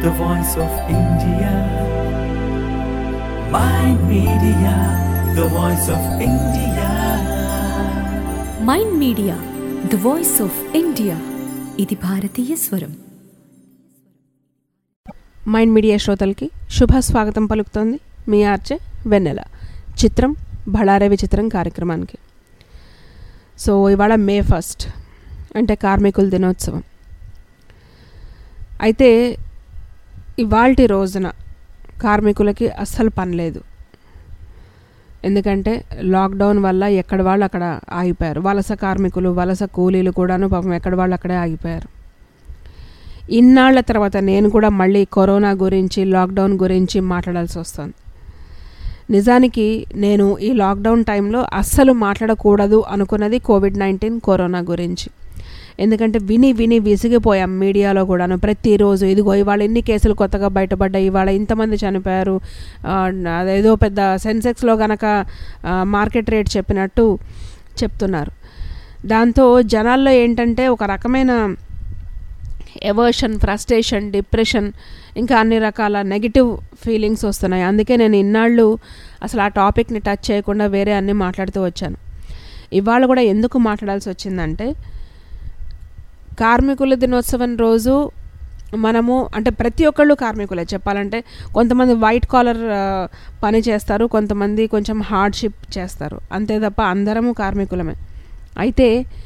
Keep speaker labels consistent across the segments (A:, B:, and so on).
A: the voice of India. Mind Media, the voice of India.
B: Mind Media the voice of India ఇది భారతీయ స్వరం
C: mind media శ్రోతలకి శుభ స్వాగతం పలుకుతోంది మీ ఆర్జే వెన్నెల చిత్రం బళారే విచిత్రం కార్యక్రమానికి సో ఇవాళ మే ఫస్ట్ అంటే కార్మికుల దినోత్సవం అయితే ఇవాల్టి రోజున కార్మికులకి అస్సలు పని లేదు ఎందుకంటే లాక్డౌన్ వల్ల ఎక్కడ వాళ్ళు అక్కడ ఆగిపోయారు వలస కార్మికులు వలస కూలీలు కూడాను పాపం ఎక్కడ వాళ్ళు అక్కడే ఆగిపోయారు ఇన్నాళ్ల తర్వాత నేను కూడా మళ్ళీ కరోనా గురించి లాక్డౌన్ గురించి మాట్లాడాల్సి వస్తుంది నిజానికి నేను ఈ లాక్డౌన్ టైంలో అస్సలు మాట్లాడకూడదు అనుకున్నది కోవిడ్ నైన్టీన్ కరోనా గురించి ఎందుకంటే విని విని విసిగిపోయాం మీడియాలో కూడాను ప్రతిరోజు ఇదిగో ఇవాళ ఎన్ని కేసులు కొత్తగా బయటపడ్డాయి ఇవాళ ఇంతమంది చనిపోయారు ఆ, అదేదో పెద్ద సెన్సెక్స్లో గనక ఆ, మార్కెట్ రేట్ చెప్పినట్టు చెప్తున్నారు దాంతో జనాల్లో ఏంటంటే ఒక రకమైన ఎవర్షన్ ఫ్రస్ట్రేషన్ డిప్రెషన్ ఇంకా అన్ని రకాల నెగిటివ్ ఫీలింగ్స్ వస్తున్నాయి అందుకే నేను ఇన్నాళ్ళు అసలు ఆ టాపిక్ని టచ్ చేయకుండా వేరే అన్నీ మాట్లాడుతూ వచ్చాను ఇవాళ కూడా ఎందుకు మాట్లాడాల్సి వచ్చిందంటే కార్మికుల దినోత్సవం రోజు మనము అంటే ప్రతి ఒక్కళ్ళు కార్మికులే చెప్పాలంటే కొంతమంది వైట్ కాలర్ పని చేస్తారు కొంతమంది కొంచెం హార్డ్షిప్ చేస్తారు అంతే తప్ప అందరము కార్మికులమే అయితే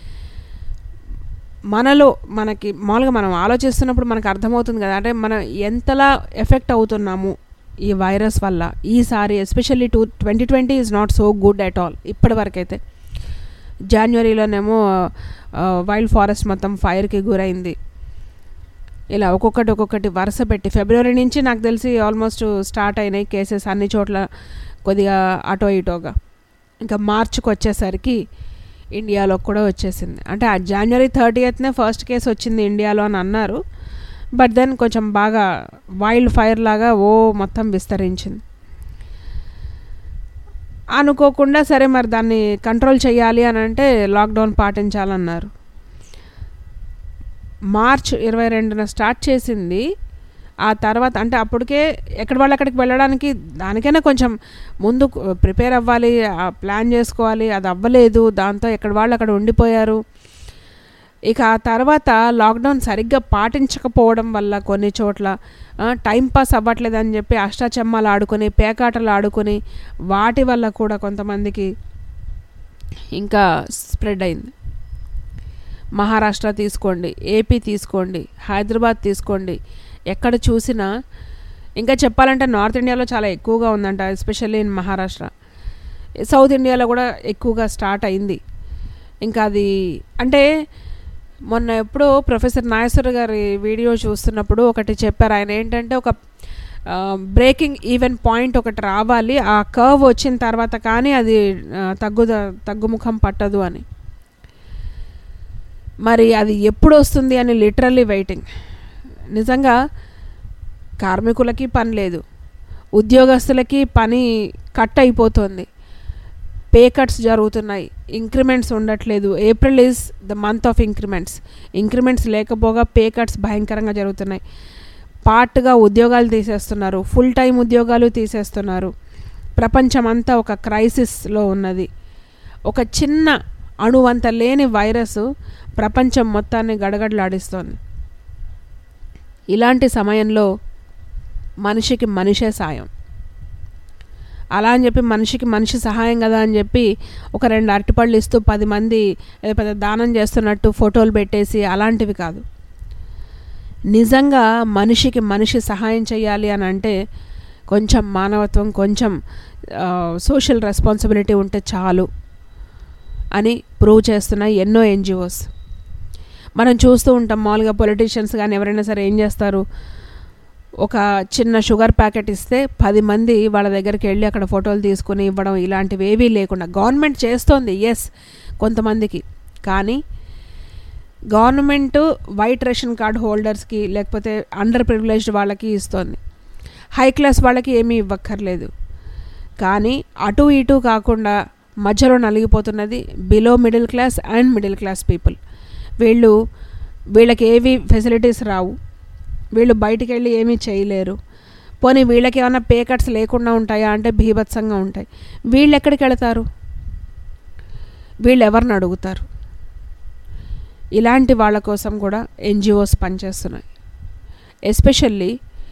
C: మనలో మనకి మామూలుగా మనం ఆలోచిస్తున్నప్పుడు మనకు అర్థమవుతుంది కదా అంటే మనం ఎంతలా ఎఫెక్ట్ అవుతున్నాము ఈ వైరస్ వల్ల ఈసారి especially two twenty twenty is not so good at all ఇప్పటి వరకైతే జాన్వరిలోనేమో వైల్డ్ ఫారెస్ట్ మొత్తం ఫైర్కి గురైంది ఇలా ఒక్కొక్కటి ఒక్కొక్కటి వరుస పెట్టి ఫిబ్రవరి నుంచి నాకు తెలిసి ఆల్మోస్ట్ స్టార్ట్ అయినాయి కేసెస్ అన్ని చోట్ల కొద్దిగా అటో ఇటోగా ఇంకా మార్చికి వచ్చేసరికి ఇండియాలో కూడా వచ్చేసింది అంటే ఆ జనవరి థర్టీయత్నే ఫస్ట్ కేసు వచ్చింది ఇండియాలో అని అన్నారు బట్ దెన్ కొంచెం బాగా వైల్డ్ ఫైర్ లాగా ఓ మొత్తం విస్తరించింది అనుకోకుండా సరే మరి దాన్ని కంట్రోల్ చేయాలి అని అంటే లాక్డౌన్ పాటించాలన్నారు మార్చ్ ఇరవై రెండున స్టార్ట్ చేసింది ఆ తర్వాత అంటే అప్పటికే ఎక్కడ వాళ్ళు అక్కడికి వెళ్ళడానికి దానికైనా కొంచెం ముందు ప్రిపేర్ అవ్వాలి ఆ ప్లాన్ చేసుకోవాలి అది అవ్వలేదు దాంతో ఎక్కడ వాళ్ళు అక్కడ ఉండిపోయారు ఇక ఆ తర్వాత లాక్డౌన్ సరిగ్గా పాటించకపోవడం వల్ల కొన్ని చోట్ల ఆ, టైం పాస్ అవ్వట్లేదని చెప్పి అష్టాచమ్మాలు ఆడుకొని పేకాటలు ఆడుకొని వాటి వల్ల కూడా కొంతమందికి ఇంకా స్ప్రెడ్ అయింది మహారాష్ట్ర తీసుకోండి ఏపీ తీసుకోండి హైదరాబాద్ తీసుకోండి ఎక్కడ చూసినా ఇంకా చెప్పాలంటే నార్త్ ఇండియాలో చాలా ఎక్కువగా ఉందంట ఎస్పెషల్లీ ఇన్ మహారాష్ట్ర సౌత్ ఇండియాలో కూడా ఎక్కువగా స్టార్ట్ అయింది ఇంకా అది అంటే మొన్న ఎప్పుడో ప్రొఫెసర్ నాగేశ్వర గారి వీడియో చూస్తున్నప్పుడు ఒకటి చెప్పారు ఆయన ఏంటంటే ఒక బ్రేకింగ్ ఈవెన్ పాయింట్ ఒకటి రావాలి ఆ కర్వ్ వచ్చిన తర్వాత కానీ అది ఆ, తగ్గు తగ్గుముఖం పట్టదు అని మరి అది ఎప్పుడు వస్తుంది అని లిటరల్లీ వెయిటింగ్ నిజంగా కార్మికులకి పని లేదు ఉద్యోగస్తులకి పని కట్ అయిపోతుంది పే కట్స్ జరుగుతున్నాయి ఇంక్రిమెంట్స్ ఉండట్లేదు April is the month of increments increments లేకపోగా పే కట్స్ భయంకరంగా జరుగుతున్నాయి పార్ట్గా ఉద్యోగాలు తీసేస్తున్నారు ఫుల్ టైం ఉద్యోగాలు తీసేస్తున్నారు ప్రపంచమంతా ఒక క్రైసిస్లో ఉన్నది ఒక చిన్న అణువంత లేని వైరస్ ప్రపంచం మొత్తాన్ని గడగడలాడిస్తోంది ఇలాంటి సమయంలో మనిషికి మనిషే సాయం అలా అని చెప్పి మనిషికి మనిషి సహాయం కదా అని చెప్పి ఒక రెండు అరటిపళ్ళు ఇస్తూ పది మంది ఏదో పెద్ద దానం చేస్తున్నట్టు ఫోటోలు పెట్టేసి అలాంటివి కాదు నిజంగా మనిషికి మనిషి సహాయం చేయాలి అని అంటే కొంచెం మానవత్వం కొంచెం సోషల్ రెస్పాన్సిబిలిటీ ఉంటే చాలు అని ప్రూవ్ చేస్తున్నాయి ఎన్నో ఎన్జిఓస్ మనం చూస్తూ ఉంటాం మామూలుగా పొలిటీషియన్స్ కానీ ఎవరైనా సరే ఏం చేస్తారు ఒక చిన్న షుగర్ ప్యాకెట్ ఇస్తే పది మంది వాళ్ళ దగ్గరికి వెళ్ళి అక్కడ ఫోటోలు తీసుకుని ఇవ్వడం ఇలాంటివి ఏవీ లేకుండా గవర్నమెంట్ చేస్తోంది ఎస్ కొంతమందికి కానీ గవర్నమెంట్ వైట్ రేషన్ కార్డ్ హోల్డర్స్కి లేకపోతే అండర్ ప్రివిలేజ్డ్ వాళ్ళకి ఇస్తోంది హై క్లాస్ వాళ్ళకి ఏమీ ఇవ్వక్కర్లేదు కానీ అటు ఇటు కాకుండా మధ్యలో నలిగిపోతున్నది below middle class and middle class people వీళ్ళు వీళ్ళకి ఏవి ఫెసిలిటీస్ రావు వీళ్ళు బయటికి వెళ్ళి ఏమీ చేయలేరు పోనీ వీళ్ళకి ఏమైనా పే కట్స్ లేకుండా ఉంటాయా అంటే భీభత్సంగా ఉంటాయి వీళ్ళు ఎక్కడికి వెళతారు వీళ్ళు ఎవరిని అడుగుతారు ఇలాంటి వాళ్ళ కోసం కూడా ఎన్జిఓస్ పనిచేస్తున్నాయి ఎస్పెషల్లీ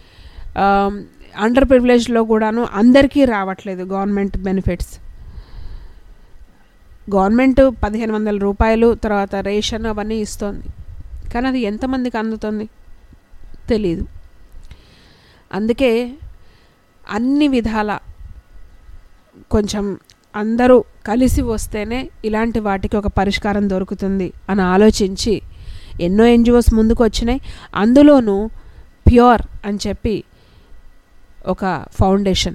C: అండర్ ప్రివిలేజ్లో కూడాను అందరికీ రావట్లేదు గవర్నమెంట్ బెనిఫిట్స్ గవర్నమెంట్ పదిహేను వందల రూపాయలు తర్వాత రేషన్ అవన్నీ ఇస్తోంది కానీ అది ఎంతమందికి అందుతుంది తెలీదు అందుకే అన్ని విధాల కొంచెం అందరూ కలిసి వస్తేనే ఇలాంటి వాటికి ఒక పరిష్కారం దొరుకుతుంది అని ఆలోచించి ఎన్నో ఎన్జిఓస్ ముందుకు వచ్చినాయి అందులోనూ ప్యూర్ అని చెప్పి ఒక ఫౌండేషన్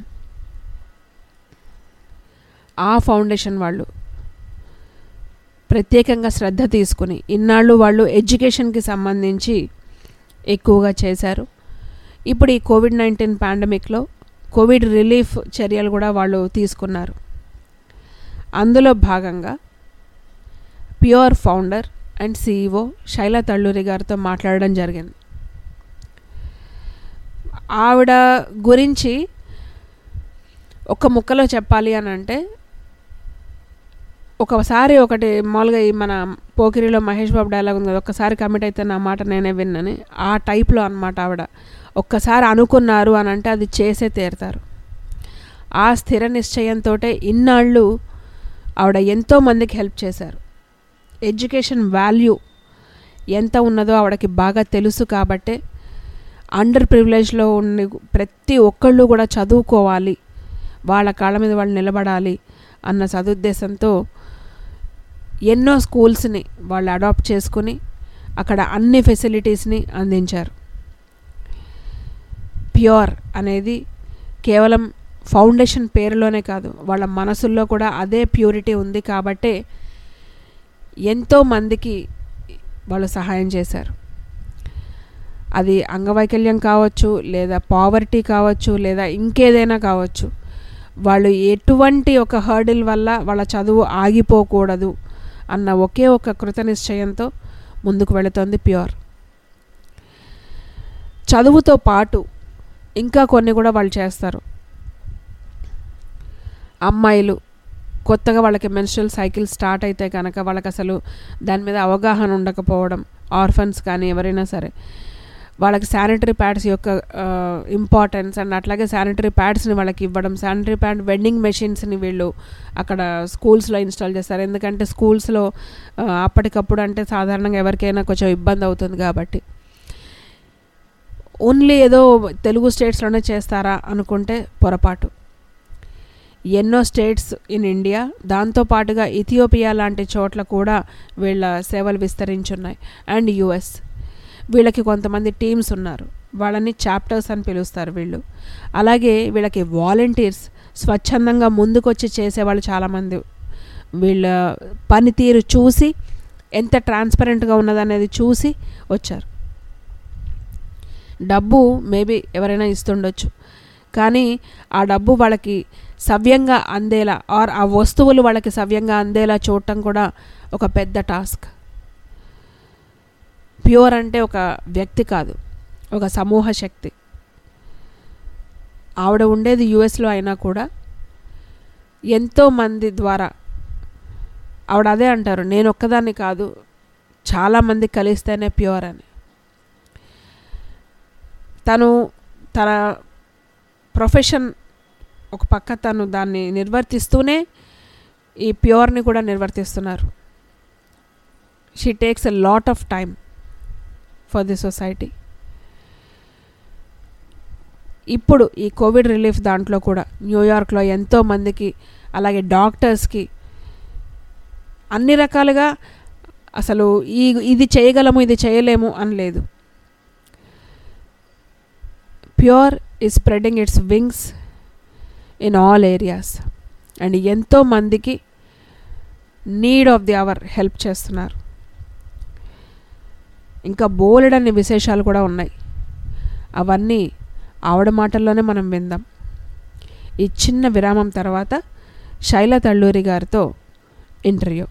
C: ఆ ఫౌండేషన్ వాళ్ళు ప్రత్యేకంగా శ్రద్ధ తీసుకుని ఇన్నాళ్ళు వాళ్ళు ఎడ్యుకేషన్కి సంబంధించి ఎక్కువగా చేశారు ఇప్పుడు ఈ కోవిడ్ నైన్టీన్ పాండమిక్లో కోవిడ్ రిలీఫ్ చర్యలు కూడా వాళ్ళు తీసుకున్నారు అందులో భాగంగా Pure founder and CEO Shaila Talluri గారితో మాట్లాడడం జరిగింది ఆవిడ గురించి ఒక ముక్కలో చెప్పాలి అని అంటే ఒకసారి ఒకటి మామూలుగా ఈ మన పోకిరిలో మహేష్ బాబు డైలాగ్ ఉంది కదా ఒక్కసారి కమిట్ అయితే నా మాట నేనే విన్నని ఆ టైప్లో అనమాట ఆవిడ ఒక్కసారి అనుకున్నారు అని అంటే అది చేసే తీరుతారు ఆ స్థిర నిశ్చయంతో ఇన్నాళ్ళు ఆవిడ ఎంతో మందికి హెల్ప్ చేశారు ఎడ్యుకేషన్ వాల్యూ ఎంత ఉన్నదో ఆవిడకి బాగా తెలుసు కాబట్టే అండర్ ప్రివిలేజ్లో ఉండి ప్రతి ఒక్కళ్ళు కూడా చదువుకోవాలి వాళ్ళ కాళ్ళ మీద వాళ్ళు నిలబడాలి అన్న సదుద్దేశంతో ఎన్నో స్కూల్స్ని వాళ్ళు అడాప్ట్ చేసుకుని అక్కడ అన్ని ఫెసిలిటీస్ని అందించారు ప్యూర్ అనేది కేవలం ఫౌండేషన్ పేరులోనే కాదు వాళ్ళ మనసుల్లో కూడా అదే ప్యూరిటీ ఉంది కాబట్టే ఎంతో మందికి వాళ్ళు సహాయం చేశారు అది అంగవైకల్యం కావచ్చు లేదా పావర్టీ కావచ్చు లేదా ఇంకేదైనా కావచ్చు వాళ్ళు ఎటువంటి ఒక హర్డిల్ వల్ల వాళ్ళ చదువు ఆగిపోకూడదు అన్న ఒకే ఒక కృత నిశ్చయంతో ముందుకు వెళుతోంది ప్యూర్ చదువుతో పాటు ఇంకా కొన్ని కూడా వాళ్ళు చేస్తారు అమ్మాయిలు కొత్తగా వాళ్ళకి మెన్స్ట్రల్ సైకిల్ స్టార్ట్ అయితే కనుక వాళ్ళకి అసలు దాని మీద అవగాహన ఉండకపోవడం ఆర్ఫన్స్ కానీ ఎవరైనా సరే వాళ్ళకి శానిటరీ ప్యాడ్స్ యొక్క ఇంపార్టెన్స్ అండ్ అట్లాగే శానిటరీ ప్యాడ్స్ని వాళ్ళకి ఇవ్వడం శానిటరీ ప్యాడ్ వెండింగ్ మెషిన్స్ని వీళ్ళు అక్కడ స్కూల్స్లో ఇన్స్టాల్ చేస్తారు ఎందుకంటే స్కూల్స్లో అప్పటికప్పుడు అంటే సాధారణంగా ఎవరికైనా కొంచెం ఇబ్బంది అవుతుంది కాబట్టి ఓన్లీ ఏదో తెలుగు స్టేట్స్లోనే చేస్తారా అనుకుంటే పొరపాటు ఎన్నో స్టేట్స్ ఇన్ ఇండియా దాంతోపాటుగా ఇథియోపియా లాంటి చోట్ల కూడా వీళ్ళ సేవలు విస్తరించున్నాయి అండ్ యుఎస్ వీళ్ళకి కొంతమంది టీమ్స్ ఉన్నారు వాళ్ళని చాప్టర్స్ అని పిలుస్తారు వీళ్ళు అలాగే వీళ్ళకి వాలంటీర్స్ స్వచ్ఛందంగా ముందుకొచ్చి చేసేవాళ్ళు చాలామంది వీళ్ళ పనితీరు చూసి ఎంత ట్రాన్స్పరెంట్గా ఉన్నదనేది చూసి వచ్చారు డబ్బు మేబీ ఎవరైనా ఇస్తుండొచ్చు కానీ ఆ డబ్బు వాళ్ళకి సవ్యంగా అందేలా ఆర్ ఆ వస్తువులు వాళ్ళకి సవ్యంగా అందేలా చూడటం కూడా ఒక పెద్ద టాస్క్ ప్యూర్ అంటే ఒక వ్యక్తి కాదు ఒక సమూహ శక్తి ఆవిడ ఉండేది యుఎస్లో అయినా కూడా ఎంతోమంది ద్వారా ఆవిడ అదే అంటారు నేను ఒక్కదాన్ని కాదు చాలామంది కలిస్తేనే ప్యూర్ అని తను తన ప్రొఫెషన్ ఒక పక్క తను దాన్ని నిర్వర్తిస్తూనే ఈ ప్యూర్ని కూడా నిర్వర్తిస్తున్నారు she takes a lot of time for the society ఇప్పుడు ఈ కోవిడ్ రిలీఫ్ దాంట్లో కూడా న్యూయార్క్లో ఎంతో మందికి అలాగే డాక్టర్స్కి అన్ని రకాలుగా అసలు ఈ ఇది చేయగలము ఇది చేయలేము అని లేదు ప్యూర్ ఈ spreading its wings in all areas and ఎంతో మందికి need of the hour help చేస్తున్నారు ఇంకా బోలెడన్ని విశేషాలు కూడా ఉన్నాయి అవన్నీ ఆవిడ మాటల్లోనే మనం విందాం ఈ చిన్న విరామం తర్వాత శైల తల్లూరి గారితో ఇంటర్వ్యూ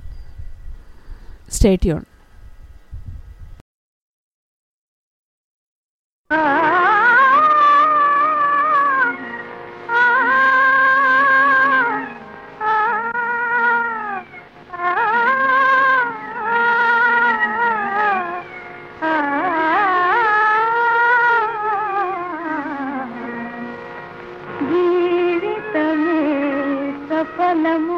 C: స్టేట్యూన్
D: జీవితమే సఫలము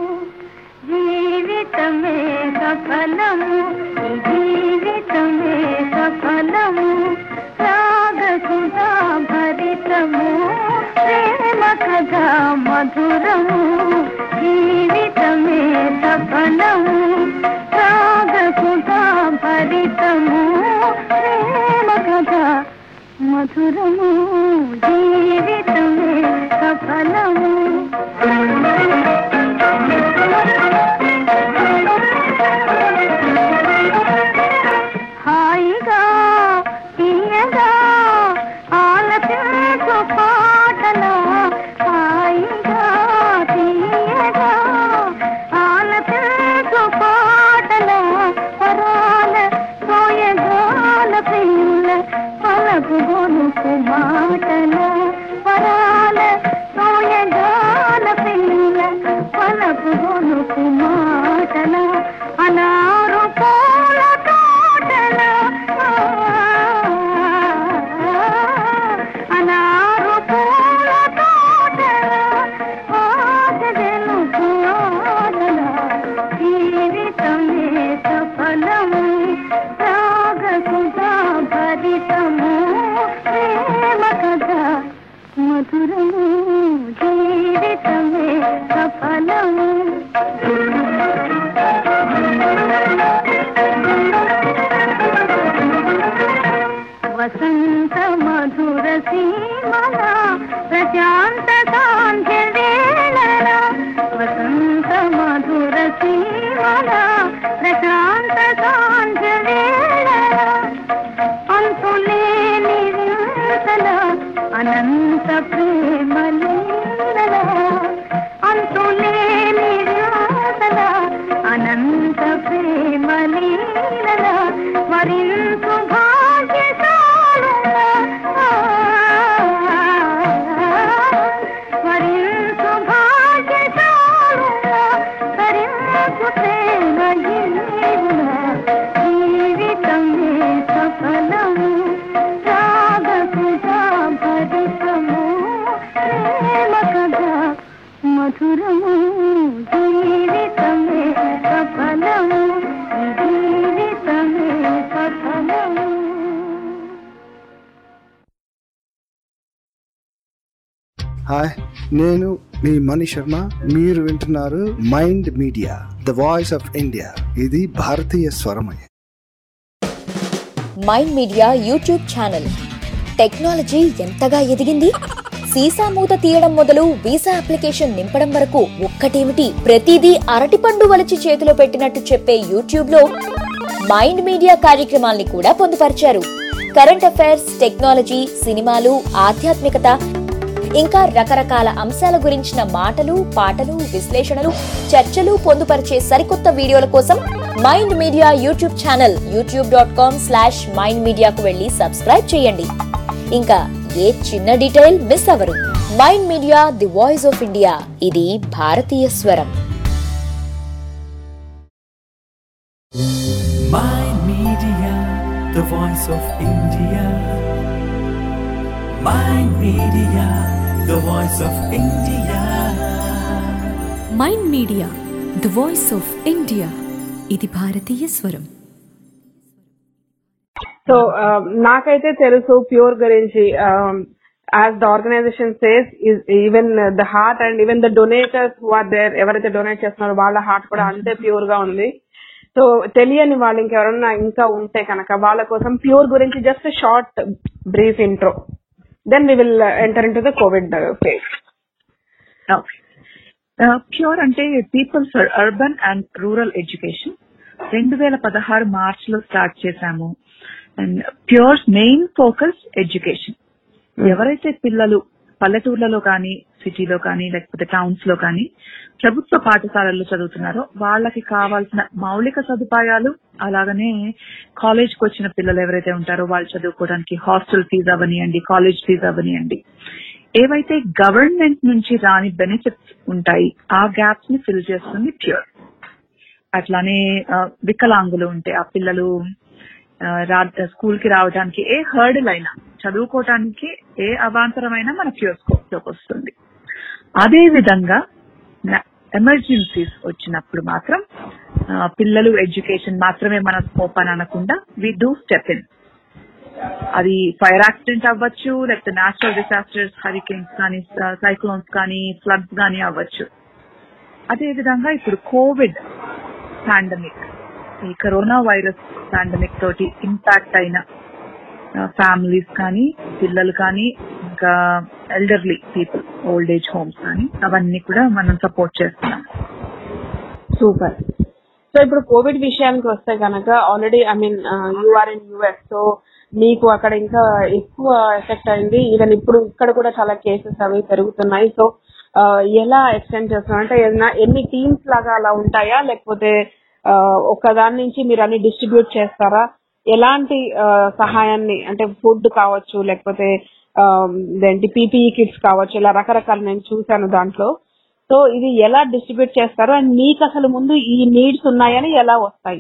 D: జీవితమే సఫలము ఈ జీవితమే సఫలము రాగసుధా భరితము ప్రేమ కథ మధురము జీవితమే సఫలము రాగసుధా భరితము ప్రేమ కథ మధురము జీవితమే సఫలము హాయిగా తీయగా ఆలపించు పాటల హాయిగా తీయగా ఆలపించు పాటల పరాల సోయగాల పిల్ల పలపు గొనుకు మాటల పరాల సోయగాల పిల్ల పలపు గొనుకు మాటల అనారు పూల తోటల అనారు పూల తోటల ఆశలు ఆటల జీవితమే సఫలము రాగసుధా భరితము ప్రేమ కథ మధురము జీవితమే సఫలము వసంత మధుర సీమల ప్రశాంత సాంధ్య వేళల వసంత మధుర సీమల ప్రశాంత సాంధ్య వేళల అంతులేని వింతల అనంత ప్రేమ లీలల అంతులేని వింతల అనంత ప్రేమ లీలల మరింత భాగ్యశాలుల మరింత భాగ్యశాలుల మరింత ప్రేమ జీవుల జీవితమే సఫలము రాగసుధా భరితము ప్రేమ కథ మధురము జీవితమే సఫలము జీవితమే సఫలము
E: హాయ్ నేను మీ మణి శర్మ మీరు వింటున్నారు Mind Media the voice of India ఇది భారతీయ స్వరమయ
F: Mind Media YouTube channel technology ఎంతగా ఎదిగింది సీసా మూత తీయడం మొదలు వీసా అప్లికేషన్ నింపడం వరకు ఒక్కటేమిటి ప్రతిదీ అరటిపండు వలిచి చేతిలో పెట్టినట్టు చెప్పే యూట్యూబ్ లో మైండ్ మీడియా కార్యక్రమాల్ని కూడా పొందుపరిచారు కరెంట్ అఫైర్స్ టెక్నాలజీ సినిమాలు ఆధ్యాత్మికత ఇంకా రకరకాల అంశాల గురించిన మాటలు పాటలు విశ్లేషణలు చర్చలు పొందుపరిచే సరికొత్త వీడియోల కోసం Mind Media YouTube channel YouTube dot com slash mind మీడియాకు వెళ్ళి సబ్స్క్రైబ్ చేయండి ఇంకా ఏ చిన్న డీటెయిల్ మిస్ అవరు Mind Media the voice of India ఇది భారతీయ స్వరం
A: Mind Media, the voice of India. Mind Media, the voice of India.
B: Mind Media the voice of India ఇది భారతీయ స్వరం
C: సో నాకైతే తెలుసు ప్యూర్ గురించి as the organization says even the heart and even the donors are there ఎవరైతే donate చేస్తున్నారో వాళ్ళ heart కూడా అంతే ప్యూర్ గా ఉంది సో తెలియని వాళ్ళు ఇంకెవరన్నా ఇంకా ఉంటే కనుక వాళ్ళ కోసం ప్యూర్ గురించి just short brief intro then we will enter in to the Covid phase
G: PURE అంటే people for urban and rural education రెండు వేల పదహారు మార్చ్ లో స్టార్ట్ చేశాము and PURE main focus education ఎవరైతే పిల్లలు పల్లెటూర్లలో కానీ సిటీలో కానీ లేకపోతే టౌన్స్ లో కానీ ప్రభుత్వ పాఠశాలల్లో చదువుతున్నారో వాళ్ళకి కావాల్సిన మౌలిక సదుపాయాలు అలాగనే కాలేజ్ కి వచ్చిన పిల్లలు ఎవరైతే ఉంటారో వాళ్ళు చదువుకోవడానికి హాస్టల్ ఫీజు అవనియండి కాలేజ్ ఫీజు అవనియండి ఏవైతే గవర్నమెంట్ నుంచి రాని బెనిఫిట్స్ ఉంటాయి ఆ గ్యాప్స్ ని ఫిల్ చేస్తుంది ప్యూర్ అట్లానే ఆ, వికలాంగులు ఉంటే ఆ పిల్లలు ఆ, రా స్కూల్ కి రావడానికి ఏ హర్డల్ అయినా చదువుకోవటానికి ఏ అవాంతరమైనా మన ప్యూర్ స్కోప్ లోకి వస్తుంది అదే విధంగా ఎమర్జెన్సీస్ వచ్చినప్పుడు మాత్రం ఆ, పిల్లలు ఎడ్యుకేషన్ మాత్రమే మన స్కోప్ అని అనకుండా వి డూ స్టెప్ ఇన్ అది ఫైర్ యాక్సిడెంట్ అవ్వచ్చు లేకపోతే న్యాచురల్ డిసాస్టర్స్ హరికేన్స్ కానీ సైక్లోన్స్ కానీ ఫ్లడ్స్ కానీ అవ్వచ్చు అదే విధంగా ఇప్పుడు కోవిడ్ పాండమిక్ ఈ కరోనా వైరస్ పాండమిక్ తోటి ఇంపాక్ట్ అయిన ఫ్యామిలీస్ కానీ పిల్లలు కానీ ఇంకా elderly people old age homes కానీ అవన్నీ కూడా మనం సపోర్ట్ చేస్తున్నాం
H: సూపర్ సో ఇప్పుడు కోవిడ్ విషయానికి వస్తే కనుక already I mean you're in US so మీకు అక్కడ ఇంకా ఎక్కువ ఎఫెక్ట్ అయింది ఈవెన్ ఇప్పుడు ఇక్కడ కూడా చాలా కేసెస్ అవి పెరుగుతున్నాయి సో ఎలా ఎక్స్టెండ్ చేస్తున్నారు అంటే ఏదైనా ఎన్ని టీమ్స్ లాగా అలా ఉంటాయా లేకపోతే ఒకదాని నుంచి మీరు అన్ని డిస్ట్రిబ్యూట్ చేస్తారా ఎలాంటి ఆ, సహాయాన్ని అంటే ఫుడ్ కావచ్చు లేకపోతే ఆ, ఇదేంటి పీపీఈ కిట్స్ కావచ్చు ఇలా రకరకాల నేను చూశాను దాంట్లో సో ఇది ఎలా డిస్ట్రిబ్యూట్ చేస్తారు అండ్ మీకు అసలు ముందు ఈ నీడ్స్ ఉన్నాయని ఎలా వస్తాయి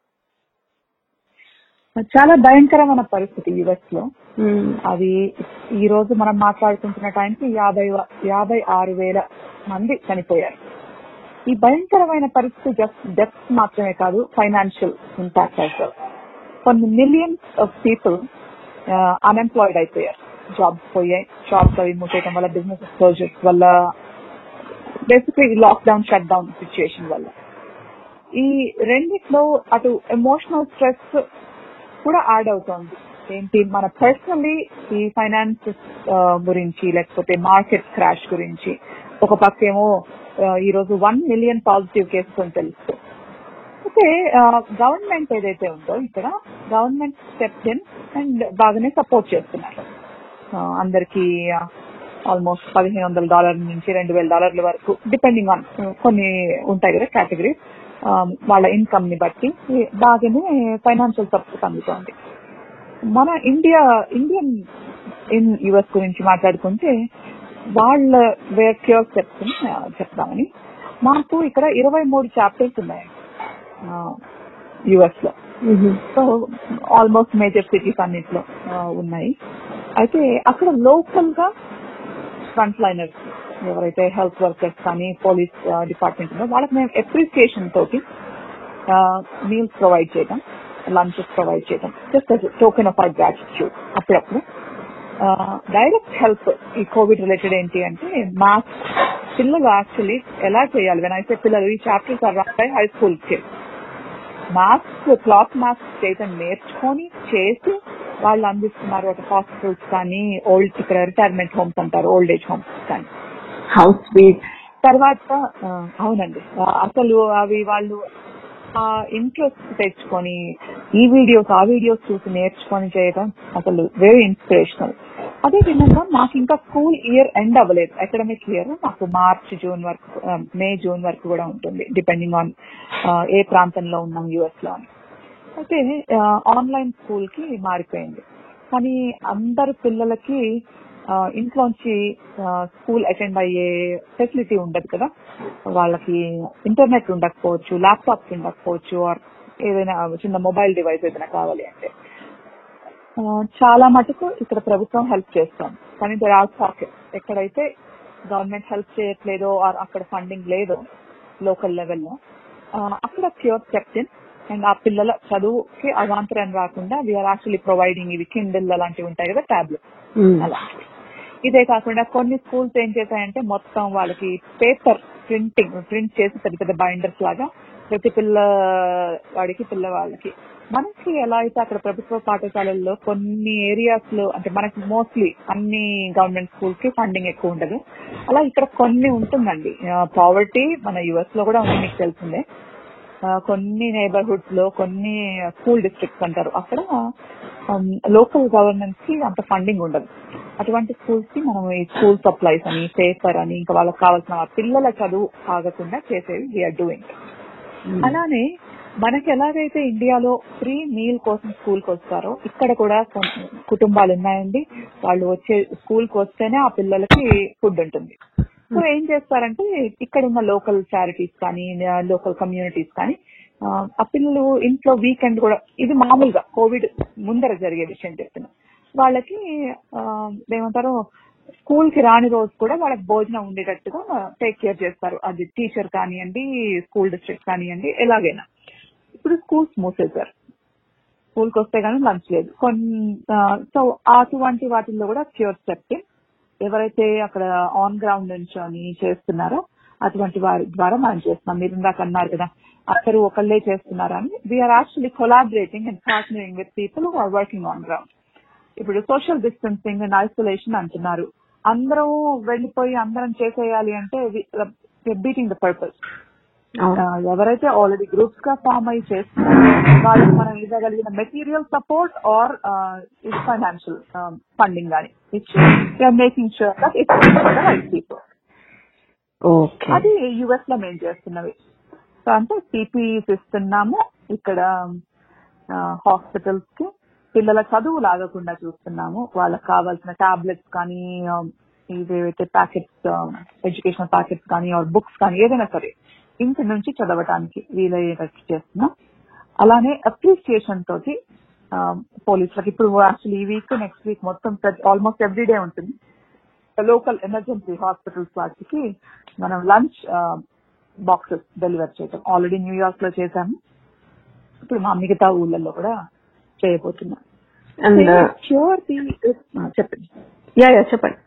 G: చాలా భయంకరమైన పరిస్థితి యుఎస్ లో అది ఈ రోజు మనం మాట్లాడుకుంటున్న టైంకి యాభై వ- యాభై ఆరు వేల మంది చనిపోయారు ఈ భయంకరమైన పరిస్థితి జస్ట్ డెత్ మాత్రమే కాదు ఫైనాన్షియల్ ఇంపాక్ట్ అయితే కొన్ని మిలియన్స్ ఆఫ్ పీపుల్ అన్ఎంప్లాయిడ్ అయిపోయారు జాబ్స్ పోయాయి షాప్స్ అవి మూసేయటం వల్ల బిజినెస్ క్లోజర్స్ వల్ల basically lockdown shut down situation వల్ల ఈ రెండిట్లో అటు ఎమోషనల్ స్ట్రెస్ కూడా యాడ్ అవుతోంది ఏంటి మన పర్సనలీ ఈ ఫైనాన్సెస్ గురించి లేకపోతే మార్కెట్ క్రాష్ గురించి ఒక పక్కేమో ఆ, ఈ రోజు వన్ మిలియన్ పాజిటివ్ కేసెస్ అని తెలుసు అయితే గవర్నమెంట్ ఏదైతే ఉందో ఇక్కడ గవర్నమెంట్ స్టెప్ ఇన్ అండ్ బాగానే సపోర్ట్ చేస్తున్నారు ఆ, అందరికీ ఆల్మోస్ట్ పదిహేను వందల డాలర్ల నుంచి రెండు వేల డాలర్ల వరకు డిపెండింగ్ ఆన్ కొన్ని ఉంటాయి కదా కేటగిరీ వాళ్ళ ఇన్కమ్ ని బట్టి బాగానే ఫైనాన్షియల్ సపోర్ట్ అందుతోంది మన ఇండియా ఇండియన్ ఇన్ యుఎస్ గురించి మాట్లాడుకుంటే వాళ్ళ వేర్ క్యూర్ స్టెప్స్ చెప్తామని మాకు ఇక్కడ ఇరవై మూడు చాప్టర్స్ ఉన్నాయి యుఎస్ లో సో ఆల్మోస్ట్ మేజర్ సిటీస్ అన్నిట్లో ఆ, ఉన్నాయి అయితే అక్కడ లోకల్ గా ఫ్రంట్ లైనర్స్ ఎవరైతే హెల్త్ వర్కర్స్ కానీ పోలీస్ డిపార్ట్మెంట్ ఉందో వాళ్ళకి మేము అప్రిసియేషన్ తోటి మీల్స్ ప్రొవైడ్ చేయడం లంచెస్ ప్రొవైడ్ చేయడం just token of our gratitude అప్పుడప్పుడు డైరెక్ట్ హెల్ప్ ఈ కోవిడ్ రిలేటెడ్ ఏంటి అంటే మాస్క్ పిల్లలు యాక్చువల్లీ ఎలా చేయాలి వెన్ అయితే పిల్లలు ఈ చాప్టర్స్ ఆర్ రాస్తాయి హై స్కూల్ కి మాస్క్ క్లాత్ మాస్క్ చేయడం నేర్చుకొని చేసి వాళ్ళు అందిస్తున్నారు ఒక హాస్పిటల్స్ కానీ ఓల్డ్ ఇక్కడ రిటైర్మెంట్ హోమ్స్ అంటారు ఓల్డ్ ఏజ్ హోమ్స్ కానీ
H: హౌస్ స్వీట్
G: తర్వాత ఆ, అవునండి ఆ, అసలు అవి వాళ్ళు ఆ ఇంట్రెస్ట్ తెచ్చుకొని ఈ వీడియోస్ ఆ వీడియోస్ చూసి నేర్చుకొని చేయడం అసలు వెరీ ఇన్స్పిరేషనల్ అదే విధంగా మాకు ఇంకా స్కూల్ ఇయర్ ఎండ్ అవ్వలేదు అకాడమిక్ ఇయర్ మాకు మార్చ్ జూన్ వరకు ఆ, మే జూన్ వరకు కూడా ఉంటుంది డిపెండింగ్ ఆన్ ఏ ప్రాంతంలో ఉన్నాం యుఎస్ లో అని అయితే ఆన్లైన్ స్కూల్ కి మారిపోయింది కానీ అందరు పిల్లలకి ఆ, ఇంట్లోంచి స్కూల్ అటెండ్ అయ్యే ఫెసిలిటీ ఉండదు కదా వాళ్ళకి ఇంటర్నెట్ ఉండకపోవచ్చు ల్యాప్టాప్స్ ఉండకపోవచ్చు ఆర్ ఏదైనా చిన్న మొబైల్ డివైస్ ఏదైనా కావాలి అంటే ఆ, చాలా మటుకు ఇక్కడ ప్రభుత్వం హెల్ప్ చేస్తాం కానీ దర్ ఆర్ పాకెట్ ఎక్కడైతే గవర్నమెంట్ హెల్ప్ చేయట్లేదో ఆర్ అక్కడ ఫండింగ్ లేదో లోకల్ లెవెల్లో అక్కడ క్యూర్ చెప్తిన్ అండ్ ఆ పిల్లల చదువుకి అవాంతరం రాకుండా వీఆర్ యాక్చువల్లీ ప్రొవైడింగ్ ఇవి కిండిల్ అలాంటివి ఉంటాయి కదా టాబ్లెట్ అలాంటివి ఇదే కాకుండా కొన్ని స్కూల్స్ ఏం చేశాయంటే మొత్తం వాళ్ళకి పేపర్ ప్రింటింగ్ ప్రింట్ చేసి పెద్ద పెద్ద బైండర్స్ లాగా ప్రతి పిల్ల వాడికి పిల్లవాళ్ళకి మనకి ఎలా అయితే అక్కడ ప్రభుత్వ పాఠశాలల్లో కొన్ని ఏరియాస్ లో అంటే మనకి మోస్ట్లీ అన్ని గవర్నమెంట్ స్కూల్స్ కి ఫండింగ్ ఎక్కువ ఉండదు అలా ఇక్కడ కొన్ని ఉంటుందండి పావర్టీ మన యుఎస్ లో కూడా ఉంది మీకు తెలిసిందే ఆ, కొన్ని నేబర్హుడ్స్ లో కొన్ని స్కూల్ డిస్ట్రిక్ట్స్ అంటారు అక్కడ లోకల్ గవర్నెన్స్ కి అంత ఫండింగ్ ఉండదు అటువంటి స్కూల్స్ కి మనం ఈ స్కూల్ సప్లైస్ అని పేపర్ అని ఇంకా వాళ్ళకి కావాల్సిన పిల్లల చదువు ఆగకుండా చేసేవి వీఆర్ డూయింగ్ అలానే మనకి ఎలాగైతే ఇండియాలో ఫ్రీ మీల్ కోసం స్కూల్ కి వస్తారో ఇక్కడ కూడా కొన్ని కుటుంబాలు ఉన్నాయండి వాళ్ళు వచ్చే స్కూల్ కి వస్తేనే ఆ పిల్లలకి ఫుడ్ ఉంటుంది సో ఏం చేస్తారంటే ఇక్కడ ఉన్న లోకల్ చారిటీస్ కానీ లోకల్ కమ్యూనిటీస్ కానీ ఆ, ఆ పిల్లలు ఇంట్లో వీకెండ్ కూడా ఇది మామూలుగా కోవిడ్ ముందర జరిగే విషయం చెప్తున్నా వాళ్ళకి ఆ, ఏమంటారు స్కూల్ కి రాని రోజు కూడా వాళ్ళకి భోజనం ఉండేటట్టుగా టేక్ కేర్ చేస్తారు అది టీచర్ కానివ్వండి స్కూల్ డిస్ట్రిక్ట్ కానివ్వండి ఎలాగైనా ఇప్పుడు స్కూల్స్ మూసేశారు స్కూల్ కి వస్తే కానీ లంచ్ లేదు కొన్ని సో అటువంటి వాటిల్లో కూడా క్యూర్ స్టెప్ ఎవరైతే అక్కడ ఆన్ గ్రౌండ్ నుంచొని చేస్తున్నారో అటువంటి వారి ద్వారా మనం చేస్తున్నాం మీరు ఇందాక అన్నారు కదా అందరూ ఒకళ్ళే చేస్తున్నారని we're actually collaborating and partnering with people who are working on ground ఇప్పుడు సోషల్ డిస్టెన్సింగ్ అండ్ ఐసోలేషన్ అంటున్నారు అందరూ వెళ్ళిపోయి అందరం చేసేయాలి అంటే బీటింగ్ ద పర్పస్ ఎవరైతే ఆల్రెడీ గ్రూప్స్ గా ఫామ్ అయ్యి చేస్తున్నారో వాళ్ళకి మనం ఇవ్వగలిగిన మెటీరియల్ సపోర్ట్ ఆర్ ఇది ఫైనాన్షియల్ ఫండింగ్ కానీ ఇచ్చి making sure that it's people
H: okay
G: అది యుఎస్ లో మేము చేస్తున్నవి సో అంటే పీపీఈస్ ఇస్తున్నాము ఇక్కడ హాస్పిటల్స్ కి పిల్లల చదువు లాగకుండా చూస్తున్నాము వాళ్ళకి కావాల్సిన టాబ్లెట్స్ కానీ ఆ, ఇవేవైతే ప్యాకెట్స్ ఎడ్యుకేషనల్ ప్యాకెట్స్ కానీ ఆర్ బుక్స్ కానీ ఏదైనా సరే ఇంటి నుంచి చదవటానికి వీలయ్యేటట్టు చేస్తున్నాం అలానే అప్రిసియేషన్ తోటి ఆ, పోలీసులకు ఇప్పుడు యాక్చువల్లీ ఈ వీక్ నెక్స్ట్ వీక్ మొత్తం ఆల్మోస్ట్ ఎవ్రీడే ఉంటుంది లోకల్ ఎమర్జెన్సీ హాస్పిటల్స్ వాటికి మనం లంచ్ బాక్సెస్ డెలివర్ చేయటం ఆల్రెడీ న్యూయార్క్ లో చేశాము ఇప్పుడు మా మిగతా ఊళ్ళల్లో కూడా చేయబోతున్నాం
H: అండ్
G: క్యూర్ ది చెప్పండి
H: యా యా చెప్పండి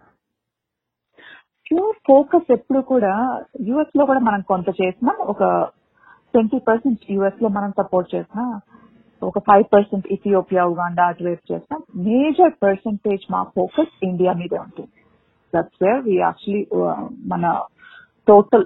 G: క్యూర్ ఫోకస్ ఎప్పుడు కూడా యుఎస్ లో కూడా మనం కొంత చేసినా ఒక ట్వంటీ పర్సెంట్ యుఎస్ లో మనం సపోర్ట్ చేసినా ఒక ఫైవ్ పర్సెంట్ ఇథియోపియా ఉగాండా అటువైపు చేసినా మేజర్ పర్సెంటేజ్ మా ఫోకస్ ఇండియా మీదే ఉంటుంది దట్స్ వేర్ వి యాక్చువల్లీ మన టోటల్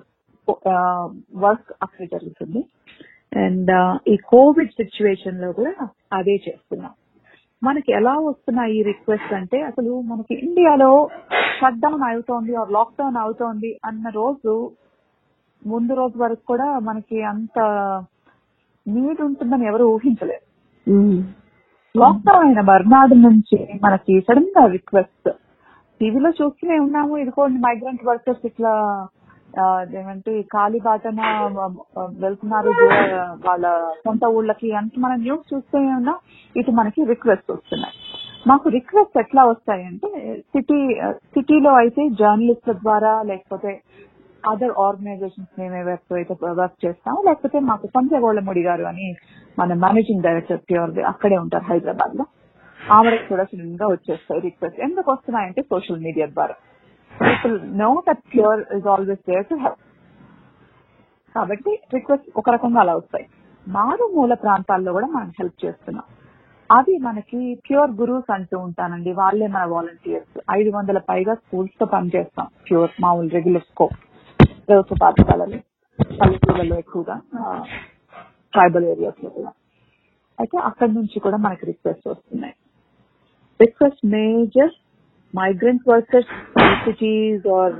G: వర్క్ అక్కడ జరుగుతుంది అండ్ ఈ కోవిడ్ సిచ్యువేషన్ లో కూడా అదే చేస్తున్నాం మనకి ఎలా వస్తున్నాయి ఈ రిక్వెస్ట్ అంటే అసలు మనకి ఇండియాలో షట్ డౌన్ అవుతోంది ఆర్ లాక్ డౌన్ అవుతోంది అన్న రోజు ముందు రోజు వరకు కూడా మనకి అంత నీడ్ ఉంటుందని ఎవరు ఊహించలేదు లాక్డౌన్ అయిన మర్నాడు నుంచి మనకి సడన్ గా రిక్వెస్ట్ టీవీలో చూస్తూనే ఉన్నాము ఇదిగోండి మైగ్రెంట్ వర్కర్స్ ఇట్లా ఆ, ఏమంటే ఖాళీ బాటన ఆ, వెళ్తున్నారు దూర- వాళ్ళ సొంత ఊళ్ళకి అంటే మనం న్యూస్ చూస్తూనే ఉన్నాం ఇటు మనకి రిక్వెస్ట్ వస్తున్నాయి మాకు రిక్వెస్ట్ ఎట్లా వస్తాయంటే సిటీ సిటీలో అయితే జర్నలిస్ట్ల ద్వారా లేకపోతే అదర్ ఆర్గనైజేషన్స్ మేము ఎవరితో వర్క్ చేస్తాము లేకపోతే మాకు సంజయగోళముడి గారు అని మన మేనేజింగ్ డైరెక్టర్ ప్యూర్ అక్కడే ఉంటారు హైదరాబాద్ లో ఆవిడకి కూడా సడన్ గా వచ్చేస్తాయి రిక్వెస్ట్ ఎందుకు వస్తున్నాయంటే సోషల్ మీడియా ద్వారా people know that PURE is always there to help కాబట్టి రిక్వెస్ట్ ఒక రకంగా అలా వస్తాయి మారుమూల ప్రాంతాల్లో కూడా మనం హెల్ప్ చేస్తున్నాం అది మనకి ప్యూర్ గురూస్ అంటూ ఉంటానండి వాళ్ళే మన వాలంటీర్స్ ఐదు వందల పైగా స్కూల్స్ తో పనిచేస్తాం ప్యూర్ మామూలు రెగ్యులర్ స్కోప్ ప్రభుత్వ పాఠశాలలు పల్లెటూళ్ళలో ఎక్కువగా ట్రైబల్ ఏరియాస్ లో కూడా అయితే అక్కడి నుంచి కూడా మనకి రిక్వెస్ట్ వస్తున్నాయి request major migrant workers cities or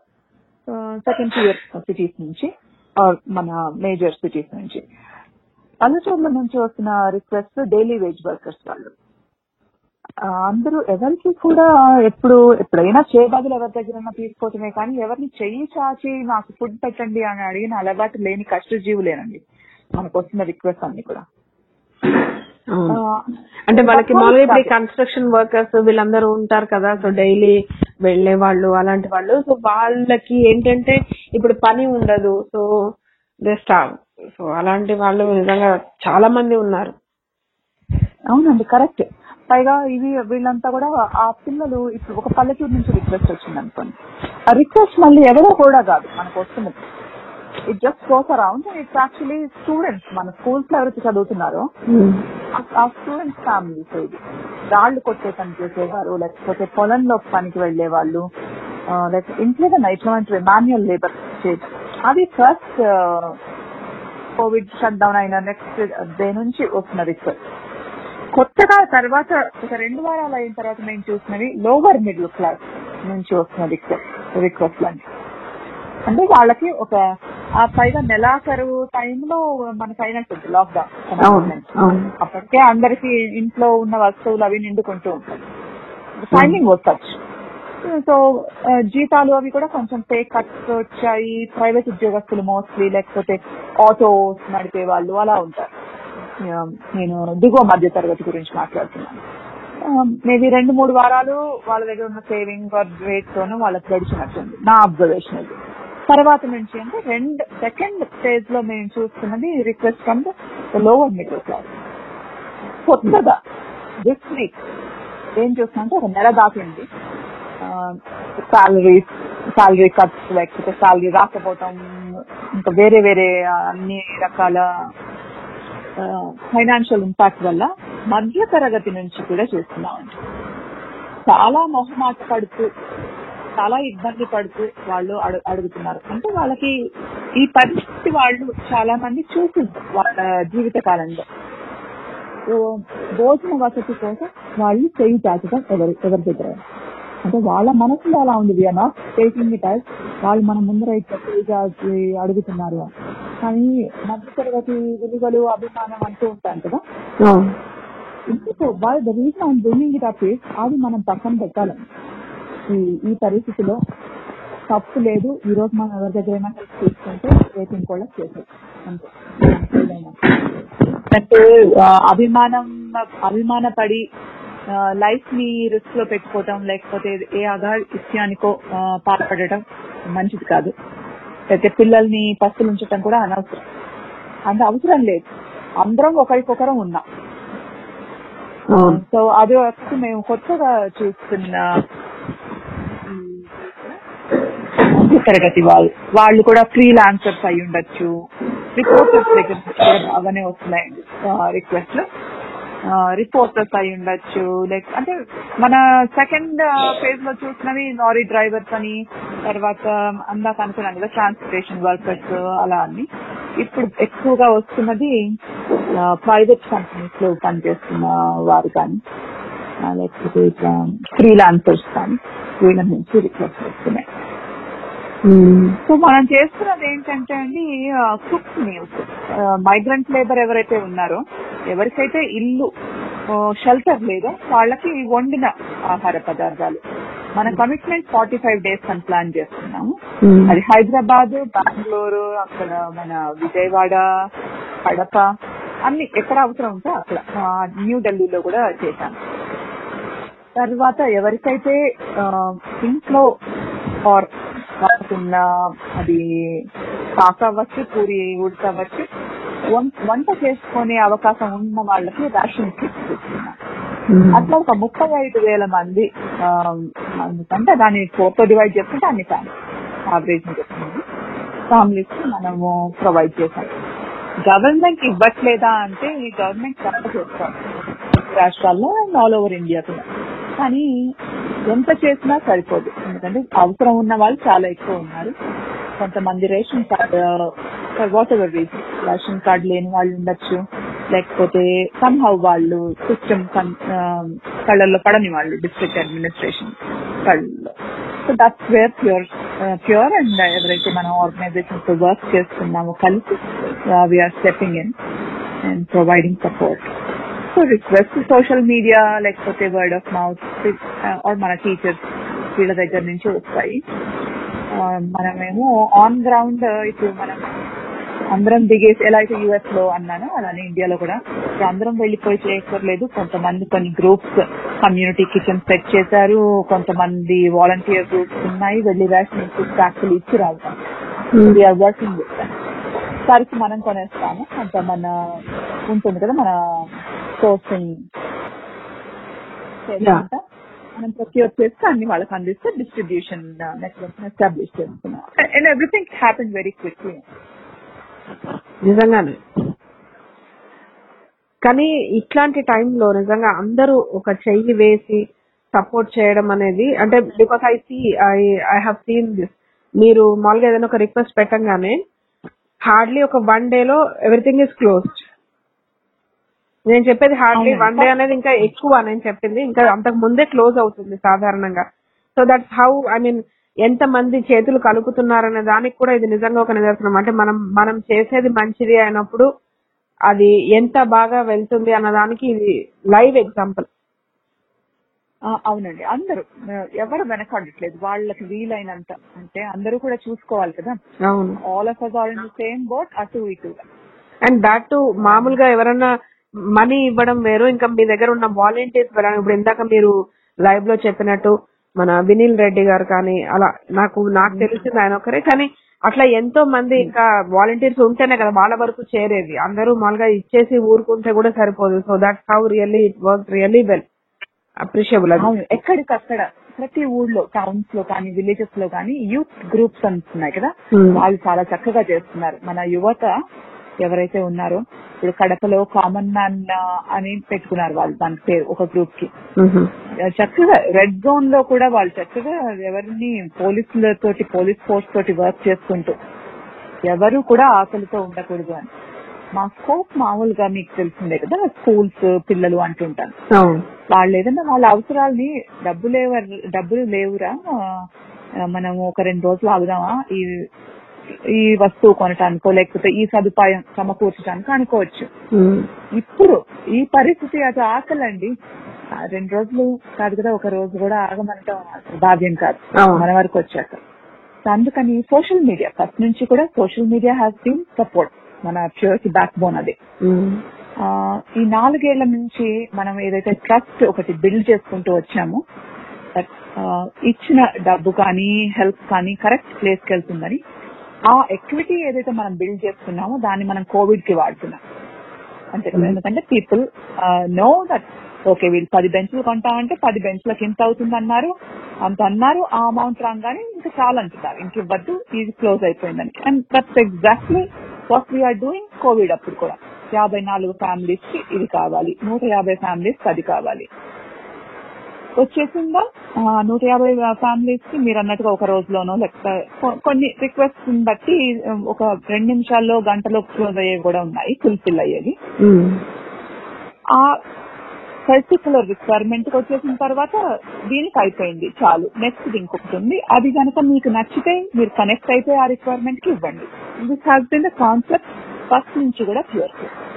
G: second tier cities నుంచి ఆర్ మన మేజర్ సిటీస్ నుంచి పల్లెటూర్ల నుంచి వస్తున్న రిక్వెస్ట్ డైలీ వేజ్ వర్కర్స్ వాళ్ళు ఆ, అందరూ ఎవరికి కూడా ఎప్పుడు ఎప్పుడైనా చేయబదులు ఎవరి దగ్గర తీసుకోవటమే కానీ ఎవరిని చెయ్యి చాచి నాకు ఫుడ్ పెట్టండి అని అడిగిన అలవాటు లేని కష్టజీవులేనండి మనకు వస్తున్న రిక్వెస్ట్ అన్ని కూడా
H: అవును.
G: ఆ,
H: అంటే వాళ్ళకి
G: తక్కువ
H: మామూలుగా ఇప్పుడు
G: starting.
H: కన్స్ట్రక్షన్ వర్కర్స్ వీళ్ళందరూ ఉంటారు కదా సో డైలీ వెళ్లే వాళ్ళు అలాంటి వాళ్ళు సో వాళ్ళకి ఏంటంటే ఇప్పుడు పని ఉండదు సో దే స్టార్ సో అలాంటి వాళ్ళు నిజంగా చాలా మంది ఉన్నారు
G: అవునండి కరెక్ట్ పైగా ఇవి వీళ్ళంతా కూడా ఆ పిల్లలు ఇప్పుడు ఒక పల్లెటూరు నుంచి రిక్వెస్ట్ వచ్చింది అనుకోండి ఆ రిక్వెస్ట్ మళ్ళీ ఎవరో కూడా కాదు మనకు వస్తున్నది it just goes around it's actually students మన స్కూల్స్ లో ఎవరైతే చదువుతున్నారో ఆ- ఆ స్టూడెంట్స్ ఫ్యామిలీస్ ఇది రాళ్లు కొట్టే పని చేసేవారు లేకపోతే పొలంలో పనికి వెళ్లే వాళ్ళు ఆ, లేకపోతే ఇంట్లో ఇట్లాంటివి మాన్యువల్ లేబర్ చేయడం అది ఫస్ట్ కోవిడ్ షట్ డౌన్ అయిన నెక్స్ట్ డే నుంచి వస్తున్న రిక్వెస్ట్ కొత్తగా తర్వాత ఒక రెండు వారాలు అయిన తర్వాత నేను చూసినవి లోవర్ మిడిల్ క్లాస్ నుంచి వస్తున్న రిక్వెస్ట్ రిక్వెస్ట్ అండి అంటే వాళ్ళకి ఒక ఆ పైగా నెలాఖరు టైంలో మనకు అయినట్టుంది లాక్డౌన్
H: అవును అవును
G: అప్పటికే అందరికి ఇంట్లో ఉన్న వస్తువులు అవి నిండుకుంటూ ఉంటాయి టైమింగ్ వచ్చచ్చు సో జీతాలు అవి కూడా కొంచెం పే కట్స్ వచ్చాయి ప్రైవేట్ ఉద్యోగస్తులు మోస్ట్లీ లేకపోతే ఆటోస్ నడిపే వాళ్ళు అలా ఉంటారు ఆ, నేను దిగువ మధ్య తరగతి గురించి మాట్లాడుతున్నాను మేబీ రెండు మూడు వారాలు వాళ్ళ దగ్గర ఉన్న సేవింగ్ రేట్ తోనూ వాళ్ళకి గడిచినట్టుంది నా అబ్జర్వేషన్ అది తర్వాత నుంచి అంటే రెండు సెకండ్ స్టేజ్ లో మేము చూస్తున్నది request from the lower middle class కొత్తగా దిస్ వీక్ ఏం చూస్తుంటే ఒక నెల దాటింది సాలరీ సాలరీ కట్స్ లేకపోతే సాలరీ రాకపోవటం ఇంకా వేరే వేరే ఆ, అన్ని రకాల ఫైనాన్షియల్ ఇంపాక్ట్ వల్ల మధ్య తరగతి నుంచి కూడా చూస్తున్నామండి చాలా మొహమాట పడుతూ చాలా ఇబ్బంది పడుతూ వాళ్ళు అడు- అడుగుతున్నారు అంటే వాళ్ళకి ఈ పరిస్థితి వాళ్ళు చాలా మంది చూసింది వాళ్ళ జీవిత కాలంలో సో భోజన వసతి కోసం వాళ్ళు చేయి చాచడం ఎవరి ఎవరి దగ్గర అంటే వాళ్ళ మనసులో అలా ఉంది we're not taking it as వాళ్ళు మన ముందర ఇట్లా చేయి చాచి అడుగుతున్నారు అని. కానీ మధ్య తరగతి విలువలు అభిమానం అంటూ ఉంటాను కదా
H: అవును
G: ఇందుకు వాళ్ళు the reason I'm bringing it up అది మనం పక్కన పెట్టాలని ఈ ఈ పరిస్థితిలో తప్పు లేదు ఈ రోజు మనం ఎవరి దగ్గరైనా హెల్ప్ తీసుకుంటే రేపు ఇంకోళ్ళకి చేసేది అంతే ఏదైనా. అంటే ఆ, అభిమానం అభిమాన పడి లైఫ్ ని రిస్క్ లో పెట్టుకోవటం లేకపోతే ఏ అగాయిత్యానికో ఆ, పాల్పడటం మంచిది కాదు అయితే పిల్లల్ని పస్తులు ఉంచటం కూడా అనవసరం అంత అవసరం లేదు అందరం ఒకరికొకరం ఉన్నాం
H: అవును
G: సో అది వచ్చి మేము కొత్తగా చూస్తున్న మధ్య తరగతి వాళ్ళు వాళ్ళు కూడా ఫ్రీ లాన్సర్స్ అయి ఉండొచ్చు రిపోర్టర్స్ దగ్గర నుంచి కూడా బాగానే వస్తున్నాయండి రిక్వెస్ట్ రిపోర్టర్స్ అయి ఉండొచ్చు లైక్ అంటే మన సెకండ్ ఫేజ్ లో చూసినవి లారీ డ్రైవర్స్ అని తర్వాత అందాక అనుకున్నాను కదా ట్రాన్స్పోర్టేషన్ వర్కర్స్ అలా అని ఇప్పుడు ఎక్కువగా వస్తున్నది ప్రైవేట్ కంపెనీస్ లో పనిచేస్తున్న వారు కానీ ఆ, లేకపోతే ఇట్లా ఫ్రీలాన్సర్స్ కానీ వీళ్ళ నుంచి రిక్వెస్ట్ వస్తున్నాయి సో మనం చేస్తున్నది ఏంటంటే అండి కుక్ మీల్స్ మైగ్రెంట్ లేబర్ ఎవరైతే ఉన్నారో ఎవరికైతే ఇల్లు షెల్టర్ లేదో వాళ్ళకి వండిన ఆహార పదార్థాలు మన కమిట్మెంట్ ఫార్టీ ఫైవ్ డేస్ అని ప్లాన్ చేస్తున్నాము అది హైదరాబాద్ బెంగళూరు అక్కడ మన విజయవాడ కడప అన్ని ఎక్కడ అవసరం ఉంటే అక్కడ ఆ, న్యూ ఢిల్లీలో కూడా చేశాను తర్వాత ఎవరికైతే ఆ, ఇంట్లో ఆర్ కాకుండా అది కాక అవ్వచ్చు పూరి ఉడక అవ్వచ్చు వం- వంట చేసుకునే అవకాశం ఉన్న వాళ్ళకి రేషన్ కిట్స్ ఇస్తున్నాం అట్లా ఒక ముప్పై ఐదు వేల మంది ఆ, అందుకంటే దాన్ని ఫోర్ తో డివైడ్ చేసుకుంటే అన్ని ఫ్యామిలీ యావరేజ్ చెప్తుంది ఫ్యామిలీస్ కి మనము ప్రొవైడ్ చేశాం గవర్నమెంట్ ఇవ్వట్లేదా అంటే ఈ గవర్నమెంట్ చాలా చేస్తాం రాష్ట్రాల్లో అండ్ ఆల్ ఓవర్ ఇండియా కూడా కానీ ఎంత చేసినా సరిపోదు ఎందుకంటే అవసరం ఉన్న వాళ్ళు చాలా ఎక్కువ ఉన్నారు కొంతమంది ration card for whatever reason ration card లేని వాళ్ళు ఉండొచ్చు లేకపోతే సమ్హౌ వాళ్ళు సిస్టమ్ కళ్ళల్లో పడని వాళ్ళు డిస్ట్రిక్ట్ అడ్మినిస్ట్రేషన్ కళ్ళల్లో so that's where PURE PURE and ఎవరైతే మనం ఆర్గనైజేషన్ తో వర్క్ చేస్తున్నామో కలిసి we're stepping in and providing support so request social media లేకపోతే వర్డ్ ఆఫ్ మౌత్ ఆర్ మన టీచర్స్ వీళ్ళ దగ్గర నుంచి వస్తాయి ఆ, మనమేమో ఆన్ గ్రౌండ్ ఇప్పుడు మనం అందరం దిగేసి ఎలా అయితే యుఎస్ లో అన్నానో అలానే ఇండియాలో కూడా ఇప్పుడు అందరం వెళ్ళిపోయి చేయక్కర్లేదు కొంతమంది కొన్ని గ్రూప్స్ కమ్యూనిటీ కిచెన్ సెట్ చేశారు కొంతమంది వాలంటీర్ గ్రూప్స్ ఉన్నాయి వెళ్ళి రేషన్ యాక్చువల్లీ ఇచ్చి రావడం వీఆర్ వర్కింగ్ విత్ సరికి మనం కొనేస్తాము కొంత మన ఉంటుంది కదా మన సోర్సింగ్ చేయాలంట మనం ప్రొక్యూర్ చేస్తే అన్ని వాళ్ళకి అందిస్తే డిస్ట్రిబ్యూషన్ నెట్వర్క్ ఎస్టాబ్లిష్ చేస్తున్నాం and everything happen very quickly
H: నిజంగానే కానీ ఇట్లాంటి టైంలో నిజంగా అందరూ ఒక చెయ్యి వేసి సపోర్ట్ చేయడం అనేది అంటే because I see I I have seen this మీరు మామూలుగా ఏదైనా ఒక రిక్వెస్ట్ పెట్టంగానే హార్డ్లీ ఒక వన్ డే లో ఎవ్రీథింగ్ ఇస్ క్లోజ్డ్ నేను చెప్పేది హార్డ్లీ
G: అవునండి.
H: వన్ డే అనేది ఇంకా ఎక్కువ నేను చెప్పింది ఇంకా అంతకు ముందే క్లోజ్ అవుతుంది సాధారణంగా so that's how I mean ఎంత మంది చేతులు కలుపుతున్నారనే దానికి కూడా ఇది నిజంగా ఒక నిదర్శనం అంటే మనం మనం చేసేది మంచిది అయినప్పుడు అది ఎంత బాగా వెళ్తుంది అన్న దానికి ఇది లైవ్ ఎగ్జాంపుల్
G: ఆ, అవునండి అందరూ ఆ, ఎవరు వెనకాడట్లేదు వాళ్ళకి వీలైనంత అంటే అందరూ కూడా చూసుకోవాలి కదా
H: అవును
G: all of us are in same boat అటు ఇటు
H: అండ్ దాట్ టు మామూలుగా ఎవరన్నా మనీ ఇవ్వడం వేరు ఇంకా మీ దగ్గర ఉన్న వాలంటీర్స్ ఇప్పుడు ఇందాక మీరు లైవ్ లో చెప్పినట్టు మన వినీల్ రెడ్డి గారు కానీ అలా నాకు నాకు తెలిసింది ఆయన ఒకరే కానీ అట్లా ఎంతో మంది ఇంకా వాలంటీర్స్ ఉంటేనే కదా వాళ్ళ వరకు చేరేది అందరూ మామూలుగా ఇచ్చేసి ఊరుకుంటే కూడా సరిపోదు so that's how really it work really well appreciable అది
G: అవును ఎక్కడికక్కడ ప్రతి ఊళ్ళో టౌన్స్ లో కానీ విలేజెస్ లో కానీ యూత్ గ్రూప్స్ అంటున్నాయి కదా
H: Hmm.
G: వాళ్ళు చాలా చక్కగా చేస్తున్నారు మన యువత ఎవరైతే ఉన్నారో ఇప్పుడు కడపలో కామన్ మ్యాన్ అని పెట్టుకున్నారు వాళ్ళు దాని పేరు ఒక గ్రూప్ కి
H: మ్హూ.
G: చక్కగా రెడ్ జోన్ లో కూడా వాళ్ళు చక్కగా ఎవరిని పోలీసులతోటి పోలీస్ ఫోర్స్ తోటి వర్క్ చేసుకుంటూ ఎవరు కూడా ఆకలితో ఉండకూడదు అని మా స్కోప్ మామూలుగా మీకు తెలిసిందే కదా స్కూల్స్ పిల్లలు అంటుంటాను
H: అవును
G: వాళ్ళు ఏదైనా వాళ్ళ అవసరాలని డబ్బు లేవ డబ్బులు లేవురా ఆ, మనం ఒక రెండు రోజులు ఆగుదామా ఈ ఈ వస్తువు కొనటానికో లేకపోతే ఈ సదుపాయం సమకూర్చడానికి అనుకోవచ్చు
H: మ్.
G: ఇప్పుడు ఈ పరిస్థితి అది ఆకలండి ఆ, రెండు రోజులు కాదు కదా ఒక రోజు కూడా ఆగమనటం అసలు భావ్యం కాదు
H: అవును.
G: మన వరకు వచ్చాక సో అందుకని సోషల్ మీడియా ఫస్ట్ నుంచి కూడా social media has been support మన ప్యూర్ కి బ్యాక్ బోన్ అది
H: మ్.
G: ఆ, ఈ నాలుగేళ్ల నుంచి మనం ఏదైతే ట్రస్ట్ ఒకటి బిల్డ్ చేసుకుంటూ వచ్చామో that, ఆ, ఇచ్చిన డబ్బు కానీ హెల్ప్ కానీ కరెక్ట్ ప్లేస్ కి వెళ్తుందని ఆ ఎక్విటీ ఏదైతే మనం బిల్డ్ చేస్తున్నామో దాన్ని మనం కోవిడ్ కి వాడుతున్నాం అంతే కదా ఎందుకంటే పీపుల్ నో దట్ ఓకే వీళ్ళు పది బెంచ్లు కొంటామంటే పది బెంచ్లకు ఇంత అవుతుంది అన్నారు అంత అన్నారు ఆ అమౌంట్ రాగానే ఇంకా చాలా అంటున్నారు ఇంక ఇవ్వద్దు ఇది క్లోజ్ అయిపోయిందని and that's exactly what we're doing Covid అప్పుడు కూడా యాభై నాలుగు ఫ్యామిలీస్ కి ఇది కావాలి నూట యాభై ఫ్యామిలీస్ కి అది కావాలి వచ్చేసిందా ఆ, నూట యాభై ఫ్యామిలీస్ కి మీరు అన్నట్టుగా ఒక రోజులోనో లేకపోతే కొ- కొన్ని రిక్వెస్ట్ బట్టి ఉమ్, ఒక రెండు నిమిషాల్లో గంటలో క్లోజ్ అయ్యేవి కూడా ఉన్నాయి ఫుల్ఫిల్ అయ్యేవి
H: మ్.
G: ఆ పర్టికులర్ రిక్వైర్మెంట్ కి వచ్చేసిన తర్వాత దీనికి అయిపోయింది చాలు నెక్స్ట్ ఇంకొకటి ఉంది అది కనుక మీకు నచ్చితే మీరు కనెక్ట్ అయితే ఆ రిక్వైర్మెంట్ కి ఇవ్వండి this has been the concept first నుంచి కూడా ప్యూర్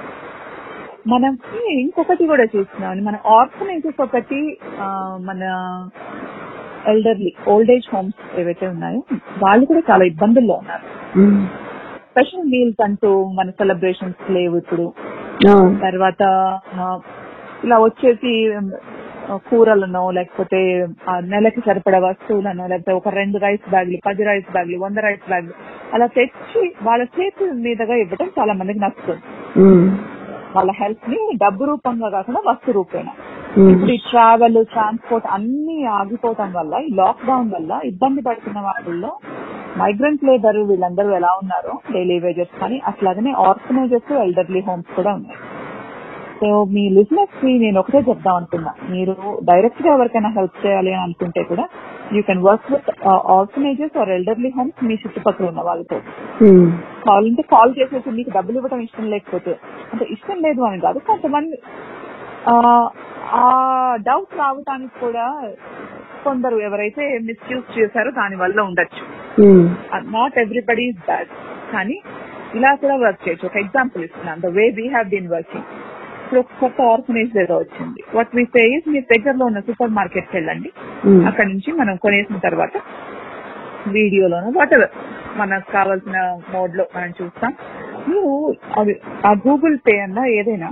G: మనం ఇంకొకటి కూడా చూస్తున్నాం మన ఆర్ఫనైజెస్ ఒకటి ఆ, మన ఎల్డర్లీ ఓల్డ్ ఏజ్ హోమ్స్ ఏవైతే ఉన్నాయో వాళ్ళు కూడా చాలా ఇబ్బందుల్లో ఉన్నారు
H: మ్.
G: స్పెషల్ మీల్స్ అంటూ మన సెలబ్రేషన్స్ లేవు ఇప్పుడు
H: అవును.
G: తర్వాత ఆ, ఇలా వచ్చేసి ఆ, కూరలను లేకపోతే ఆ, నెలకి సరిపడ వస్తువులను లేకపోతే ఒక రెండు రైస్ బ్యాగులు పది రైస్ బ్యాగులు వంద రైస్ బ్యాగులు అలా తెచ్చి వాళ్ళ చేతి మీదుగా ఇవ్వడం చాలా మందికి నచ్చుతుంది
H: మ్.
G: వాళ్ళ హెల్త్ ని డబ్బు రూపంగా కాకుండా వస్తు రూపేణ
H: మ్.
G: ఇప్పుడు ఈ ట్రావెల్ ట్రాన్స్పోర్ట్ అన్ని ఆగిపోవటం వల్ల ఈ లాక్ డౌన్ వల్ల ఇబ్బంది పడుతున్న వాళ్ళలో మైగ్రెంట్ లేబర్ వీళ్ళందరూ ఎలా ఉన్నారో డైలీ వేజెస్ కానీ అట్లాగనే ఆర్ఫనైజెస్ ఎల్డర్లీ హోమ్స్ కూడా ఉన్నాయి సో మీ లిజినెస్ కి నేను ఒకటే చెప్దాం అనుకున్నా మీరు డైరెక్ట్ గా ఎవరికైనా హెల్ప్ చేయాలి అని అనుకుంటే కూడా you can work with orphanages or elderly homes మీ చుట్టుపక్కల ఉన్న వాళ్ళతో
H: మ్.
G: కావాలంటే కాల్ చేసేసి మీకు డబ్బులు ఇవ్వడం ఇష్టం లేకపోతే అంటే ఇష్టం లేదు అని కాదు కొంతమంది ఆ, ఆ డౌట్ రావడానికి కూడా కొందరు ఎవరైతే మిస్యూజ్ చేశారో దాని వల్ల ఉండొచ్చు
H: మ్.
G: నాట్ ఎవ్రీబడి ఈస్ బ్యాడ్ కానీ ఇలా కూడా వర్క్ చేయొచ్చు ఒక ఎగ్జాంపుల్ ఇస్తున్నాను the way we have been working ఇప్పుడు ఒక కొత్త ఆర్గనైజ్ ఏదో వచ్చింది వాట్ మీ సే ఇస్ మీ దగ్గరలో ఉన్న సూపర్ మార్కెట్ వెళ్ళండి
H: మ్.
G: అక్కడ నుంచి మనం కొనేసిన తర్వాత వీడియోలోనో వాటెవర్ మనకు కావాల్సిన మోడ్ లో మనం చూస్తాం మీరు అది ఆ గూగుల్ పే అన్నా ఏదైనా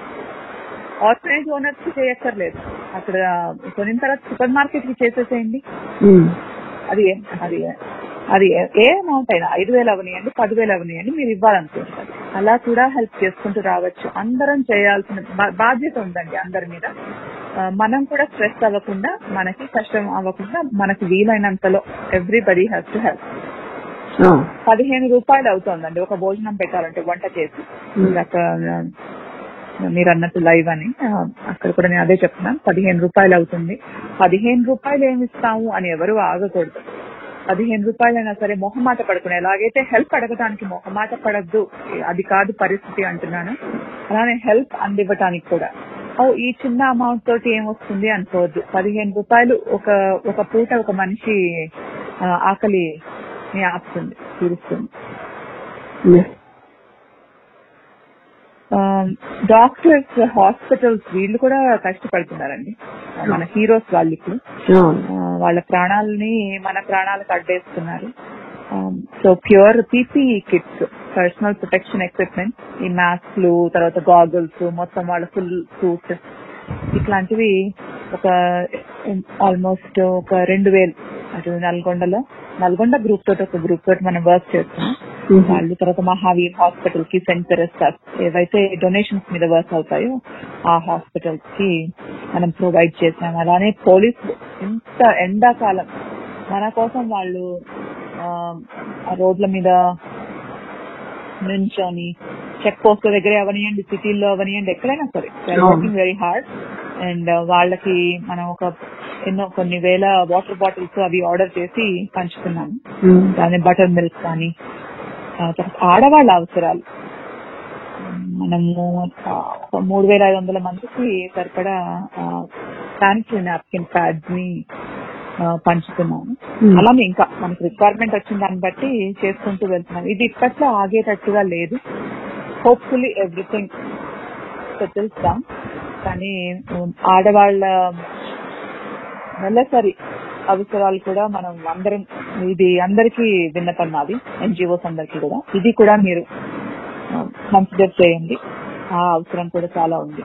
G: ఆర్గనైజ్ ఓనర్స్ కి చేయక్కర్లేదు అక్కడ కొనిన తర్వాత సూపర్ మార్కెట్ కి చేసేసేయండి
H: మ్.
G: అది అది అది ఏ అమౌంట్ అయినా ఐదు వేలు అవనియండి పదివేలు అవనియండి మీరు ఇవ్వాలనుకుంటారు అలా కూడా హెల్ప్ చేసుకుంటూ రావచ్చు అందరం చేయాల్సిన బా- బాధ్యత ఉందండి అందరి మీద ఆ, మనం కూడా స్ట్రెస్ అవ్వకుండా మనకి కష్టం అవ్వకుండా మనకి వీలైనంతలో ఎవ్రీబడి హ్యాస్ టు హెల్ప్
H: అవును.
G: పదిహేను రూపాయలు అవుతోందండి ఒక భోజనం పెట్టాలంటే వంట చేసి ఇందాక, ఆ, మీరు అన్నట్టు లైవ్ అని ఆ, అక్కడ కూడా నేను అదే చెప్తున్నాను పదిహేను రూపాయలు అవుతుంది పదిహేను రూపాయలు ఏమి ఇస్తాము అని ఎవరు ఆగకూడదు పదిహేను రూపాయలైనా సరే మొహమాట పడుకునే ఎలాగైతే హెల్ప్ అడగడానికి మొహమాట పడద్దు అది కాదు పరిస్థితి అంటున్నాను అలానే హెల్ప్ అందివ్వటానికి కూడా ఓ ఈ చిన్న అమౌంట్ తోటి ఏమొస్తుంది అనుకోవద్దు పదిహేను రూపాయలు ఒక ఒక పూట ఒక మనిషి ఆ, ఆకలిని ఆపుతుంది తీరుస్తుంది డాక్టర్స్ హాస్పిటల్స్ వీళ్ళు కూడా కష్టపడుతున్నారండి మన హీరోస్ వాళ్ళు ఇప్పుడు ఆ, వాళ్ళ ప్రాణాలని మన ప్రాణాలకు అడ్డేస్తున్నారు so PURE PP kits personal protection equipment ఈ మాస్క్లు తర్వాత గాగుల్స్ మొత్తం వాళ్ళ ఫుల్ సూట్ ఇట్లాంటివి ఒక ఆల్మోస్ట్ ఒక రెండు వేలు అటు నల్గొండలో నల్గొండ గ్రూప్ తోటి ఒక గ్రూప్ తోటి మనం వర్క్ చేస్తున్నాం వాళ్ళు తర్వాత మహావీర్ హాస్పిటల్ కి సెంట్ తెరెస్టాస్ ఏవైతే డొనేషన్స్ మీద వర్క్ అవుతాయో ఆ హాస్పిటల్స్ కి మనం ప్రొవైడ్ చేసాం అలానే పోలీస్ ఇంత ఎండాకాలం మన కోసం వాళ్ళు ఆ, ఆ రోడ్ల మీద నించొని చెక్ పోస్ట్ దగ్గర అవనియండి సిటీల్లో అవనియండి ఎక్కడైనా సరే వర్కింగ్ వెరీ హార్డ్ అండ్ వాళ్ళకి మనం ఒక ఎన్నో కొన్ని వేల వాటర్ బాటిల్స్ అవి ఆర్డర్ చేసి పంచుతున్నాము దాని బటర్ మిల్క్ కానీ ఆ, తర్వాత ఆడవాళ్ళ అవసరాలు మనము ఆ, ఒక మూడు వేల ఐదు వందల మందికి సరిపడా శానిటరీ నాప్కిన్ ప్యాడ్స్ ని ఆ, పంచుతున్నాము అలానే ఇంకా మనకి రిక్వైర్మెంట్ వచ్చిన దాన్ని బట్టి చేసుకుంటూ వెళ్తున్నాం ఇది ఇప్పట్లో ఆగేటట్టుగా లేదు హోప్ఫుల్లీ ఎవ్రీథింగ్ సెటిల్స్ డౌన్ కానీ ఉమ్, ఆడవాళ్ళ నెలసరి అవసరాలు కూడా మనం అందరం ఇది అందరికీ విన్నపం నాది ఎన్జిఓస్ అందరికీ కూడా ఇది కూడా మీరు కన్సిడర్ చేయండి ఆ అవసరం కూడా చాలా ఉంది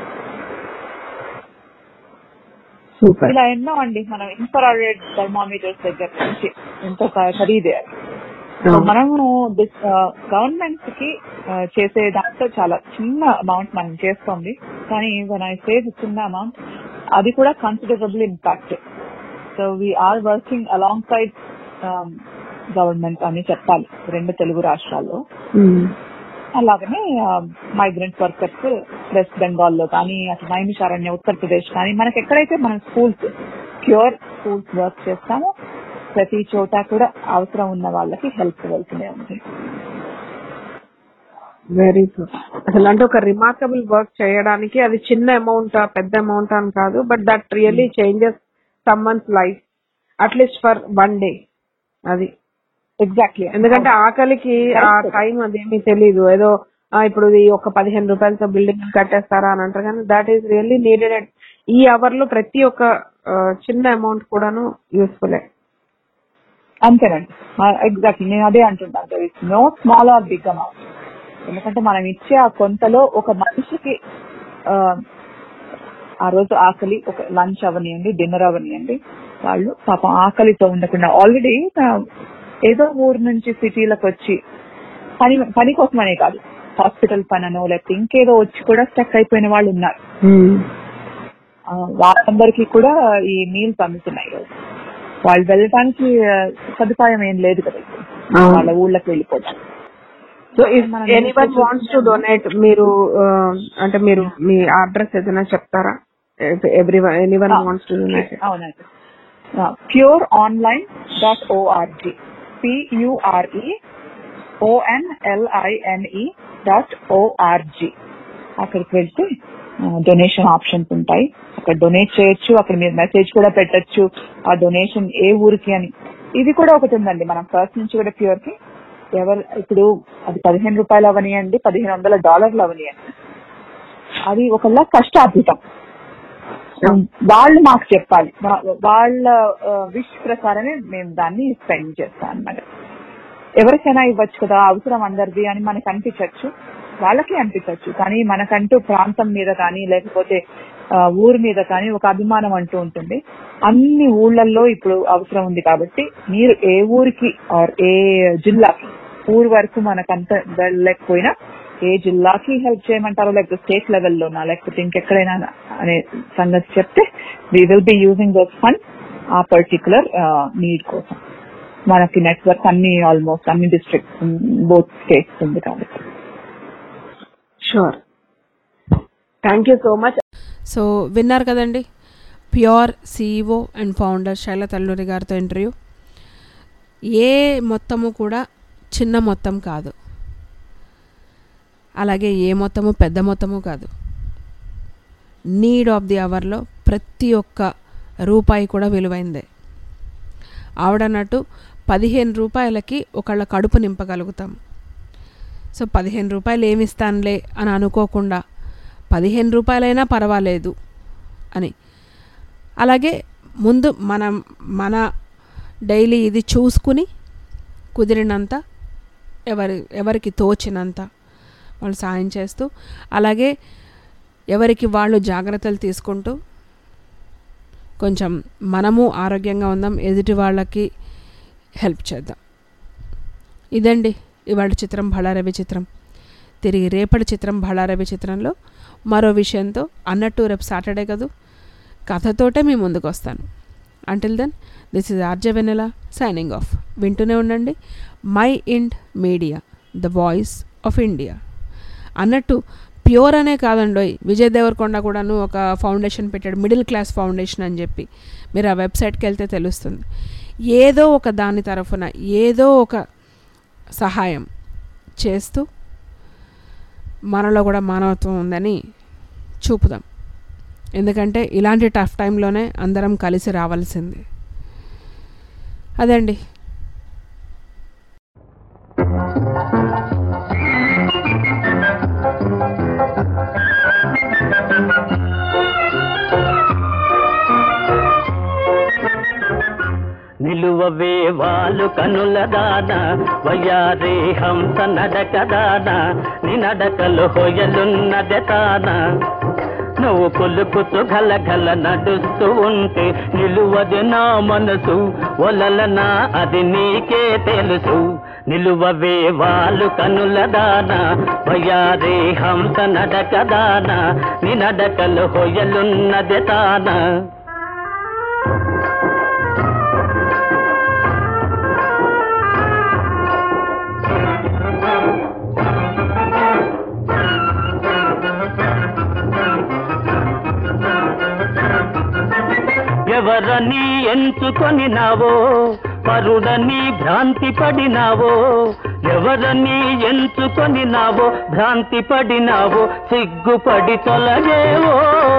H: సూపర్
G: ఇలా ఎన్నో అండి మనం ఇన్ఫ్రారెడ్ థర్మామీటర్స్ దగ్గర నుంచి ఎంతో ఖ- ఖరీదే అది. సో మనము గవర్నమెంట్ కి ఆ, చేసే దాంట్లో చాలా చిన్న అమౌంట్ మనం చేస్తుంది కానీ వన్ ఐ సే చిన్న అమౌంట్ అది కూడా considerable impact so we're working alongside government అని చెప్పాలి రెండు తెలుగు రాష్ట్రాల్లో అలాగనే మైగ్రెంట్ వర్కర్స్ వెస్ట్ బెంగాల్ లో కానీ అటు నైమిషారణ్య ఉత్తరప్రదేశ్ కానీ మనకి ఎక్కడైతే మనం స్కూల్స్ క్యూర్ స్కూల్స్ వర్క్ చేస్తామో ప్రతి చోట కూడా అవసరం ఉన్న వాళ్ళకి హెల్ప్ వెళ్తూనే ఉంది
H: వెరీ గుడ్ అసలు అంటే ఒక రిమార్కబుల్ వర్క్ చేయడానికి అది చిన్న అమౌంట్ పెద్ద అమౌంట్ అని కాదు but that really changes someone's life at least for one day అది
G: ఎగ్జాక్ట్లీ
H: ఎందుకంటే ఆకలికి ఆ టైం అదేమీ తెలీదు ఏదో ఆ, ఇప్పుడు ఇది ఒక పదిహేను రూపాయలతో బిల్డింగ్ కట్టేస్తారా అని అంటారు కానీ దాట్ ఈస్ రియల్లీ నీడెడ్ ఈ అవర్ లో ప్రతి ఒక్క ఆ, చిన్న అమౌంట్ కూడాను యూస్ఫుల్
G: అంతేనండి ఎగ్జాక్ట్లీ నేను అదే అంటున్నాను no small or big amount ఎందుకంటే మనం ఇచ్చే ఆ కొంతలో ఒక మనిషికి ఆ, ఆ రోజు ఆకలి ఒక లంచ్ అవనియండి డిన్నర్ అవనియండి వాళ్ళు పాపం ఆకలితో ఉండకుండా ఆల్రెడీ ఏదో ఊరు నుంచి సిటీలకు వచ్చి పని పని కోసమనే కాదు హాస్పిటల్ పననో లేకపోతే ఇంకేదో వచ్చి కూడా స్టక్ అయిపోయిన వాళ్ళు ఉన్నారు ఆ, వాళ్ళందరికీ కూడా ఈ మీల్స్ అందుతున్నాయి రోజు వాళ్ళు వెళ్ళడానికి ఆ, సదుపాయం ఏం లేదు కదా ఇప్పుడు.
H: అవును.
G: వాళ్ళ ఊళ్ళకి వెళ్ళిపోతాం
H: సో ఇఫ్
G: మనం
H: ఎనీవన్
G: ఏదైతే
H: వాంట్స్ టు డొనేట్ మీరు ఆ, అంటే మీరు మీ అడ్రస్ ఏదైనా చెప్తారా every anyone wants to donate
G: అవునండి PURE online dot O R G P U R E O N L I N E dot O R G అక్కడికి వెళ్తే డొనేషన్ ఆప్షన్స్ ఉంటాయి అక్కడ డొనేట్ చేయొచ్చు అక్కడ మీరు మెసేజ్ కూడా పెట్టొచ్చు ఆ డొనేషన్ ఏ ఊరికి అని ఇది కూడా ఒకటి ఉందండి మనం ఫస్ట్ నుంచి కూడా ప్యూర్ కి ఎవరు ఇప్పుడు అది పదిహేను రూపాయలు అవనియండి పదిహేను వందల డాలర్లు అవనియండి అది ఒకళ్ళ కష్టార్జితం వాళ్ళు మాకు చెప్పాలి వా- వాళ్ళ విష్ ప్రకారమే మేము దాన్ని స్పెండ్ చేస్తాం అన్నమాట ఎవరికైనా ఇవ్వచ్చు కదా అవసరం అందరిది అని మనకు అనిపించవచ్చు వాళ్ళకి అనిపించవచ్చు కానీ మనకంటూ ప్రాంతం మీద కానీ లేకపోతే ఆ, ఊరి మీద కానీ ఒక అభిమానం అంటూ ఉంటుంది అన్ని ఊళ్ళల్లో ఇప్పుడు అవసరం ఉంది కాబట్టి మీరు ఏ ఊరికి ఆర్ ఏ జిల్లాకి ఊరు వరకు మనకంత వెళ్ళలేకపోయినా ఏ జిల్లాకి హెల్ప్ చేయమంటారో లేకపోతే స్టేట్ లెవెల్లోనా లేకపోతే ఇంకెక్కడైనా అనే సంగతి చెప్తే we will be using those fund ఆ పర్టికులర్ నీడ్ కోసం మనకి నెట్వర్క్ అన్ని ఆల్మోస్ట్ అన్ని డిస్ట్రిక్ట్స్ బోత్ స్టేట్స్ ఉంది కాబట్టి
H: sure thank you so much
C: so విన్నారు కదండి PURE CEO and founder Shaila Talluri గారితో ఇంటర్వ్యూ ఏ మొత్తము కూడా చిన్న మొత్తం కాదు అలాగే ఏ మొత్తము పెద్ద మొత్తము కాదు నీడ్ ఆఫ్ ది అవర్లో ప్రతి ఒక్క రూపాయి కూడా విలువైందే ఆవిడన్నట్టు పదిహేను రూపాయలకి ఒకళ్ళ కడుపు నింపగలుగుతాం సో పదిహేను రూపాయలు ఏమి ఇస్తానులే అని అనుకోకుండా పదిహేను రూపాయలైనా పర్వాలేదు అని అలాగే ముందు మనం మన డైలీ ఇది చూసుకుని కుదిరినంత ఎవరి ఎవరికి తోచినంత వాళ్ళు సాయం చేస్తూ అలాగే ఎవరికి వాళ్ళు జాగ్రత్తలు తీసుకుంటూ కొంచెం మనము ఆరోగ్యంగా ఉందాం ఎదుటి వాళ్ళకి హెల్ప్ చేద్దాం ఇదండి ఇవాళ చిత్రం బళారవి చిత్రం తిరిగి రేపటి చిత్రం బళారవి చిత్రంలో మరో విషయంతో అన్నట్టు రేపు సాటర్డే కదూ కథతోటే మీ ముందుకు వస్తాను until then this is RJ Vennela signing off వింటూనే ఉండండి mind media the voice of India అన్నట్టు ప్యూర్ అనే కాదండోయ్ విజయ్ దేవరకొండ కూడాను ఒక ఫౌండేషన్ పెట్టాడు మిడిల్ క్లాస్ ఫౌండేషన్ అని చెప్పి మీరు ఆ వెబ్సైట్కి వెళ్తే తెలుస్తుంది ఏదో ఒక దాని తరఫున ఏదో ఒక సహాయం చేస్తూ మనలో కూడా మానవత్వం ఉందని చూపుదాం ఎందుకంటే ఇలాంటి టఫ్ టైంలోనే అందరం కలిసి రావాల్సింది అదండి
I: నిలువవే వాలు కనుల దాన వయ్యారే హంస నడక దాన నీ నడకలు హొయలున్నదె తాన నువ్వు పులుకుతూ గల గల నడుస్తూ ఉంటే నిలువది నా మనసు ఒలలనా అది నీకే తెలుసు నిలువవే వాలు కనుల దాన వయ్యారే హంస నడక దాన నీ నడకలు హొయలున్నదె తాన ఎవరని ఎంచుకొని నావో పరుడని భ్రాంతి పడినావో ఎవరని ఎంచుకొని నావో భ్రాంతి పడినావో సిగ్గుపడి తొలగేవో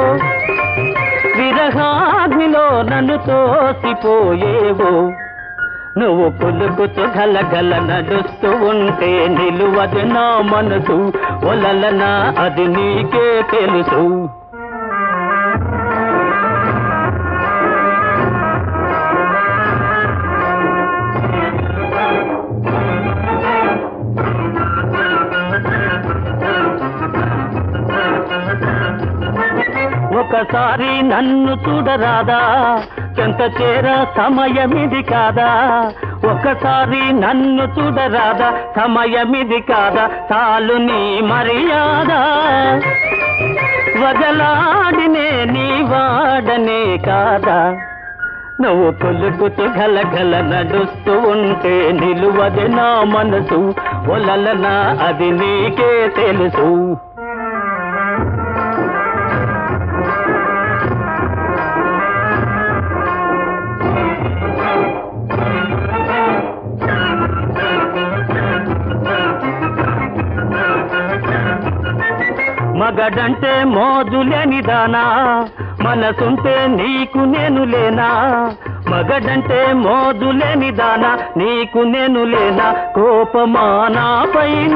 I: విరహాగ్నిలో నన్ను తోసిపోయేవో నువ్వు పులుకుతూ గలగల నడుస్తూ ఉంటే నిలువదు నా మనసు ఒలలనా అది నీకే తెలుసు ఒకసారి నన్ను చూడరాదా చెంత చేర సమయమిది కాదా ఒకసారి నన్ను చూడరాదా సమయమిది కాదా చాలు నీ మర్యాద వదలాడినే నీ వాడనే కాదా నువ్వు కొలుకుతూ గలగల నడుస్తూ ఉంటే నిలువది నా మనసు ఒలలనా అది నీకే తెలుసు మగడంటే మోజులేని దానా మనసుంటే నీకు నేను లేనా మగడంటే మోజులేని దానా నీకు నేను లేనా కోపమానా పైన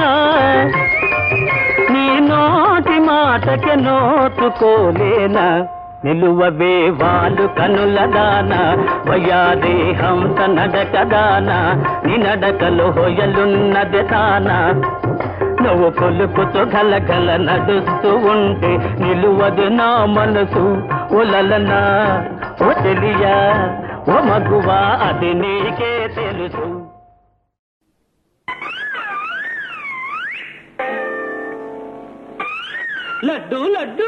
I: నీ నోటి మాటకి నోచుకోలేనా నిలువవే వాలు కనుల దాన వయాదే హంస నడక దాన నీ నడకలో హొయలున్నది తానా నువ్వు కొలుకుతూ గలగల నడుస్తూ ఉంటే నిలువదు నా మనసు ఒలలనా ఓ తెలియా ఓ మగువా అది నీకే తెలుసు లడ్డు లడ్డు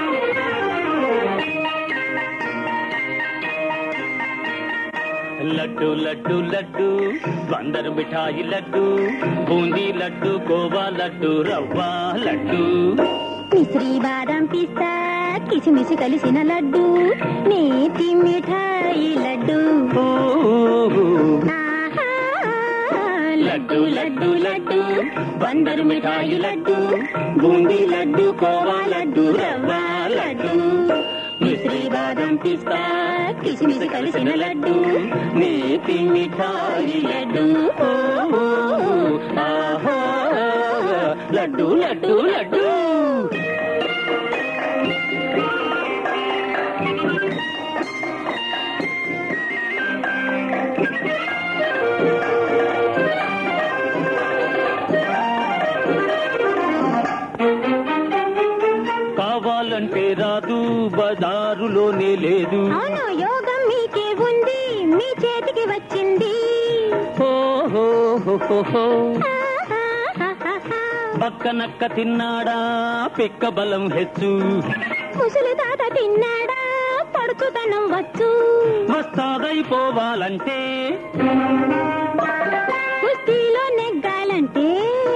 I: లడ్డు లడ్డు లడ్డు లడ్డు బందరు మిఠాయి లడ్డు బూందీ లడ్డు కోవా లడ్డు రవ్వ లడ్డు
D: మిశ్రీ బాదం పిస్తా కిసిమిసి కలిసిన లడ్డు నేతి మిఠాయి లడ్డు ఆహా,
I: లడ్డు లడ్డు లడ్డు బందరు మిఠాయి లడ్డు బూందీ లడ్డు కోవా లడ్డు రవ్వ లడ్డు మిశ్రీ బాదం పిస్తా కిస్మిస్ కలిసిన లడ్డు నేతి మిఠాయి లడ్డు ఓ, ఓ, ఆహా, లడ్డు లడ్డు లడ్డు కావాలంటే రాదు బజారులోనే లేదు
D: అవును యోగం మీకే ఉంది మీ చేతికి వచ్చింది
I: హో, హో, హో, హో, హో.
D: ఆహాహాహాహా.
I: పక్కనక్క తిన్నాడా పిక్క బలం హెచ్చు
D: ముసలి తాత తిన్నాడా పడుచుతనం వచ్చు
I: వస్తాదైపోవాలంటే
D: కుస్తీలో నెగ్గాలంటే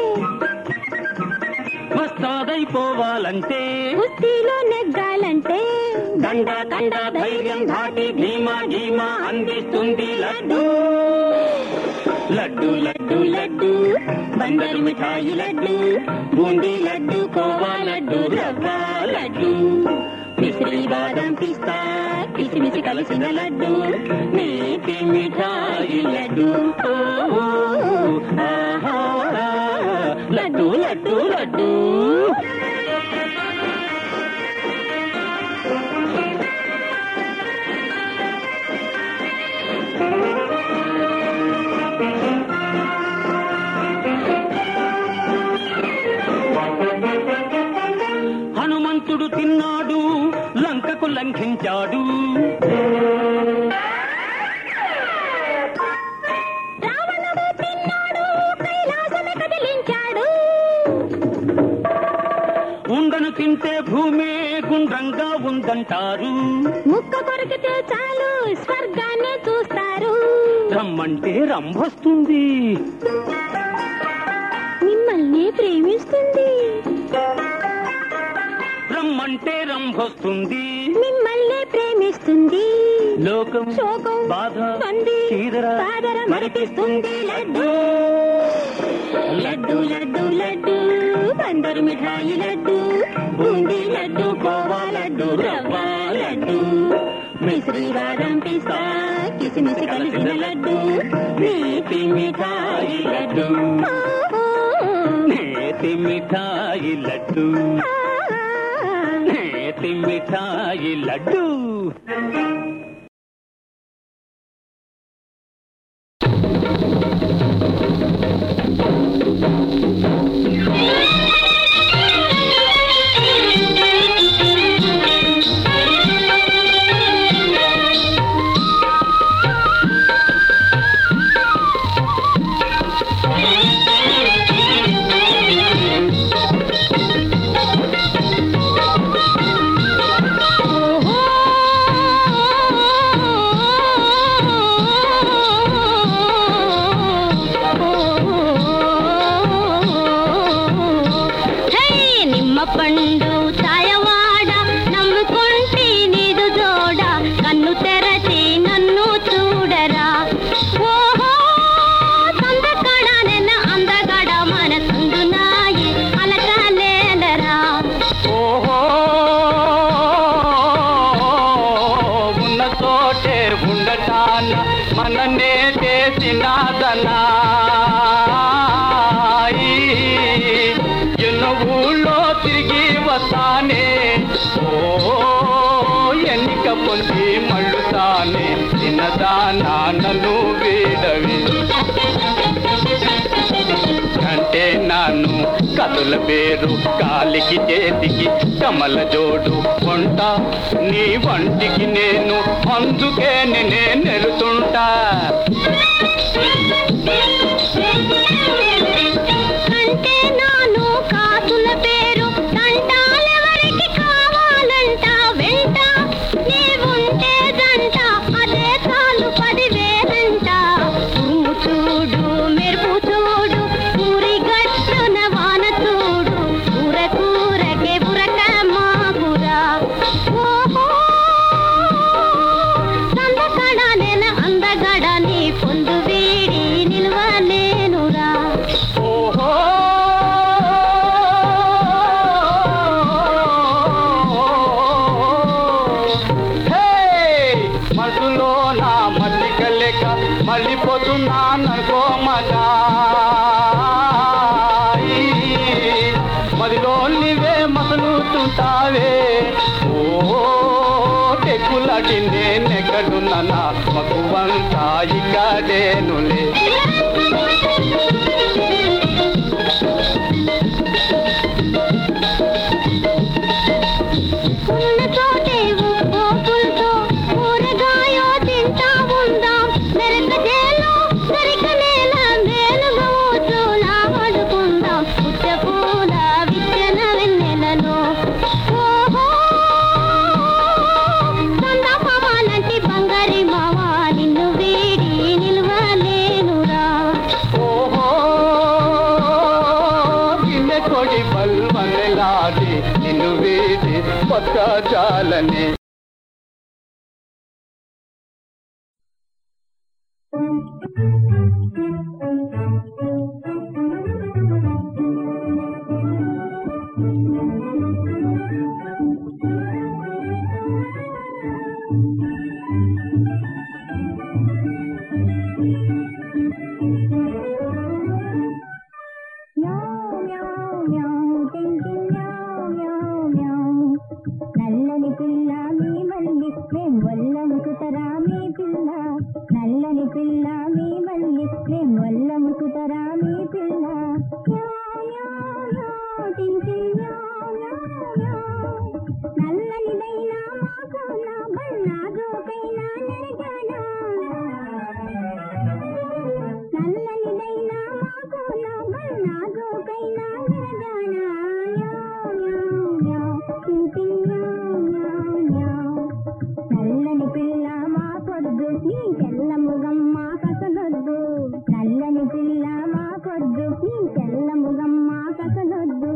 I: వస్తాదైపోవాలంటే
D: కుస్తీలో నెగ్గాలంటే
I: దండ దండ ధైర్యం దాటి ధీమా ధీమా అందిస్తుంది లడ్డు లడ్డు లడ్డు లడ్డు బందరు మిఠాయి లడ్డు బూందీ లడ్డు కోవా లడ్డు రవ్వ లడ్డు మిశ్రీ బాదం పిస్తా కిసిమిసి కలిసిన లడ్డు నేతి మిఠాయి లడ్డు ఓ, ఓ, ఆహా, లడ్డు లడ్డు లడ్డు హనుమంతుడు తిన్నాడు లంకకు లంఘించాడు
D: రావణుడు తిన్నాడు కైలాసమే కదిలించాడు
I: ఉండను తింటే భూమే గుండ్రంగా ఉందంటారు
D: ముక్క కొరికితే చాలు స్వర్గాన్ని చూస్తారు
I: రమ్మంటే రంభొస్తుంది
D: మిమ్మల్ని ప్రేమిస్తుంది
I: రమ్మంటే రంభొస్తుంది
D: మిమ్మల్ని ప్రేమిస్తుంది
I: లోకం
D: శోకం
I: బాధ
D: బంది
I: చీదర
D: బాదర మరిపిస్తుంది లడ్డు లడ్డు లడ్డు లడ్డు బందరు మిఠాయి లడ్డు బూందీ లడ్డు కోవా లడ్డు రవ్వ లడ్డు మిశ్రీ బాదం పిస్తా కిసిమిసి కలిసిన లడ్డు
I: నేతి మిఠాయి లడ్డు నేతి మిఠాయి లడ్డు నేతి మిఠాయి లడ్డు
D: హే నిమ్మ పండు ఛాయవాడ నమ్ముకుంటే నీదు జోడ కన్ను తెరచి నన్ను చూడరా ఓహో సందకడ నెన్న అందగడ మన సందునాయి అలకాలేలరా
I: ఓహో ఉన్న చోటే ఉండటాన మననే చేసినాదనా ఎన్నో ఊళ్ళో తిరిగి వస్తానే ఓ ఎన్నిక పొంది మళ్ళుతానే చిన్నదానా నన్ను వీడవి అంటే నాను కథల పేరు కాలికి చేతికి కమల జోడు వంట నీ వంటికి నేను అందుకే నేనే నెలుతుంటా
D: అంటే నాను కాసుల పేరు తంటాలెవరికి కావాలంట వెంట నీవుంటే జంట అదే చాలు పదివేలంట
J: పోతున్నాననుకో మగాయి మదిలో నీవే మసలుతుంటావే ఓ టెక్కులాటి నేనెక్కడున్నా నా మగువంతా ఇక్కడేనులే
D: ఉన్న చోటే ఉప్పు పులుసు ఊరగాయో తింటా ఉందాం మెరక చేలో సరిక నేల మేలుగా ఊచులా ఆడుకుందాం పుట్ట పూల విచ్చన వెన్నెలలో ఓహో సొంత మామాలంటి బంగారి మావా నిన్ను వీడి నిల్వలేనురా
J: ఓహో గిన్నె కొడి బల్వనలాడి నిన్ను వీడి పక్క చాలని
D: నల్లని పిల్ల మీ మల్లి మేం వల్లముకుతరా మీ పిల్ల నల్లని పిల్ల మీ మల్లి మేం వల్లముకుతరా మీ పిల్ల నల్లనిదైనా మాకున్నా బన్నాగోకైనా నరగానా నల్లనిదైనా మాకున్నా బన్నాగోకైనా నరగానా నల్లని పిల్ల మా పొద్దు నీ తెల్లముగమ్మ కసలొద్దు నల్లని పిల్ల మా పొద్దు నీ తెల్లముగమ్మ కసలొద్దు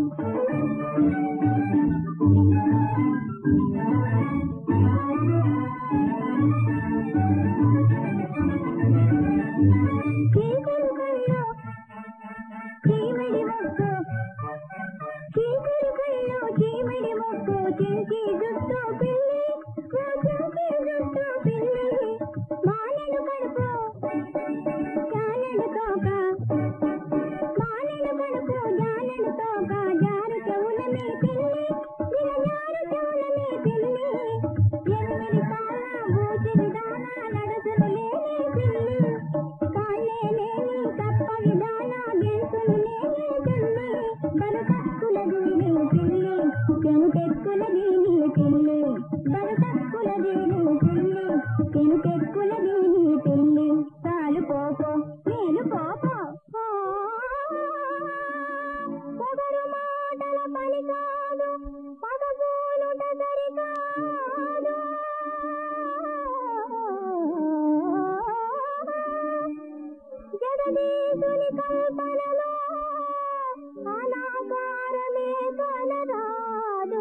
D: చీకటి కళ్ళు చీమిడి మొక్కు చీకటి కళ్ళు చీమిడి మొక్కు చించి జుట్టు పిల్లి ఓ చించి జుట్టు పిల్లి మానెడు కడుపు జానెడు తోక మానెడు కడుపు జానెడు తోక జారు చెవుల మీ పిల్లి నిల జారు చెవుల మీ పిల్లి ఎనిమిది కాళ్ళ బూచిడి దానా నడుసులు లేని పిల్లి కాళ్ళే లేని తప్ప విధాన గెంతులు లేని పిల్లి బరుకక్కులది నీ పిల్లి పెనుకెక్కులది నీ పిల్లి బరుకక్కులది నీ పిల్లి పెనుకెక్కులది నీ పిల్లి చాలు పోపో నేను పోపో పొగరు మాటల పని కాదు పగబోలుట సరికాదు జగదీశుని కల్పనలో అనాకారమే కలరాదు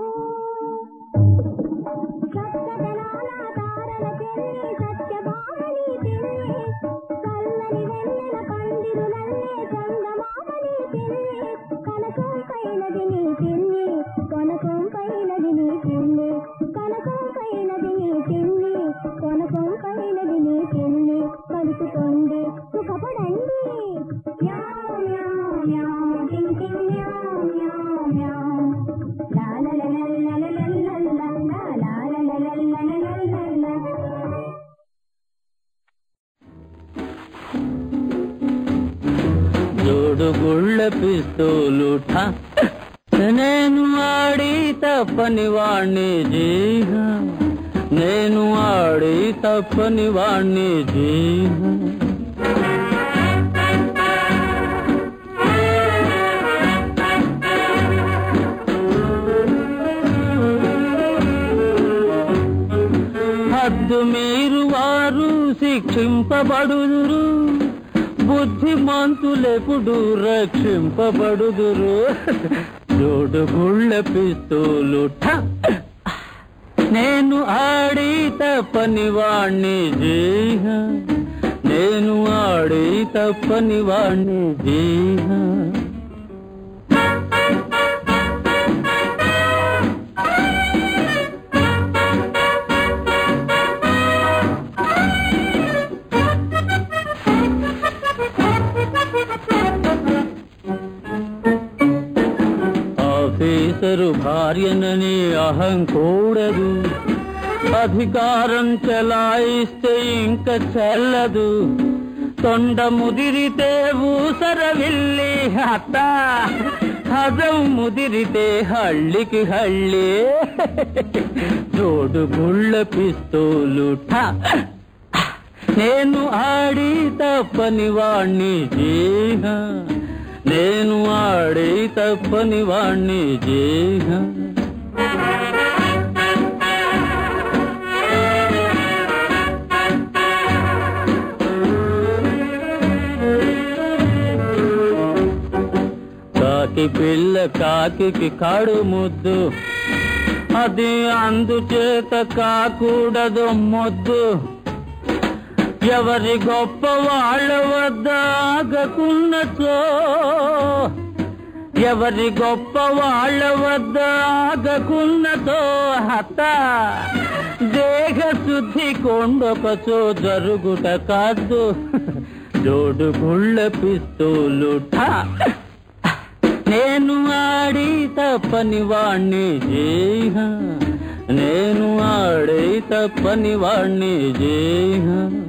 D: సత్యదనాల తారల చెల్లి సత్యభామని పిల్లి చల్లని వెన్నెల పందిరులల్లే చందమామని పిల్లి కనకం కైనది నీ పిల్లి కొనకం కైనది నీ పిల్లి కనకం కైనది నీ పిల్లి కొనకం కైనది నీ పిల్లి కలుసుకోండి సుఖపడండి మ్యావ్ మ్యావ్ మ్యావ్ టింగ్ టింగ్ మ్యావ్ మ్యావ్ మ్యావ్ లా లా లా లా లా లా లా లా లా లా లా లా లా లా లా లా లా
I: జోడు గుళ్ళ పిస్తోలు ఠా నేను ఆడి తప్పని వాణ్ణి జీగా నేను ఆడి తప్పని వాణ్ణి జీగా హద్దు మీరు వారు శిక్షింపబడుదురు బుద్ధిమంతులెప్పుడు రక్షింపబడుదురు జోడు గుళ్ళ పిస్తూలు ఠ! నేను ఆడి తప్పని వాణ్ణి జీహ నేను ఆడి తప్పని వాణ్ణి జీహ కోటీశ్వరు భార్యనని అహం కూడదు అధికారం చెలాయిస్తే ఇంక చెల్లదు తొండ ముదిరితే ఊసర విల్లి అత్త హజం ముదిరితే హళ్ళికి హళ్ళి జోడు గుళ్ళ పిస్తోలు ఠా నేను ఆడి తప్పని వాణ్ణి జేహ నేను ఆడి తప్పని వాణ్ణి జేహ కాకి పిల్ల కాకి కాడు ముద్దు అది అందుచేత కాకూడదు మొద్దు ఎవరి గొప్ప వాళ్ళ వద్ద ఆగకున్నచో ఎవరి గొప్ప వాళ్ళ వద్ద ఆగకున్నతో హత దేహ శుద్ధి కొండొకచో జరుగుట కాదు జోడు గుళ్ళ పిస్తూలు ఠా నేను ఆడి తప్పని వాణ్ణి జేహ నేను ఆడి తప్పని వాణ్ణి జేహ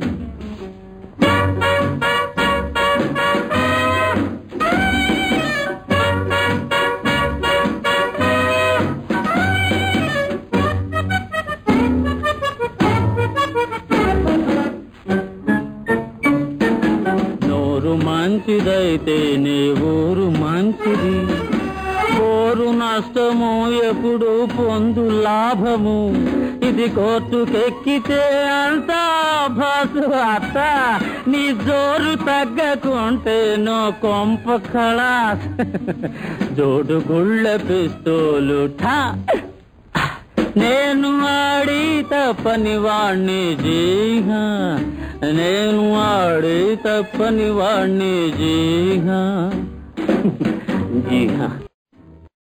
I: నోరు మంచిదైతే నీ ఊరు మంచిది పోరు నష్టము ఎప్పుడు పొందు లాభము ఇది కోర్టుకెక్కితే అంతా భాసు అత్త నీ జోరు తగ్గకుంటే నో కొంప ఖలాస్ జోడు గుళ్ళ పిస్తోలు ఠా నేను ఆడి తప్పని వాణ్ణి జీహ నేను ఆడి తప్పని వాణ్ణి జీహ జీహ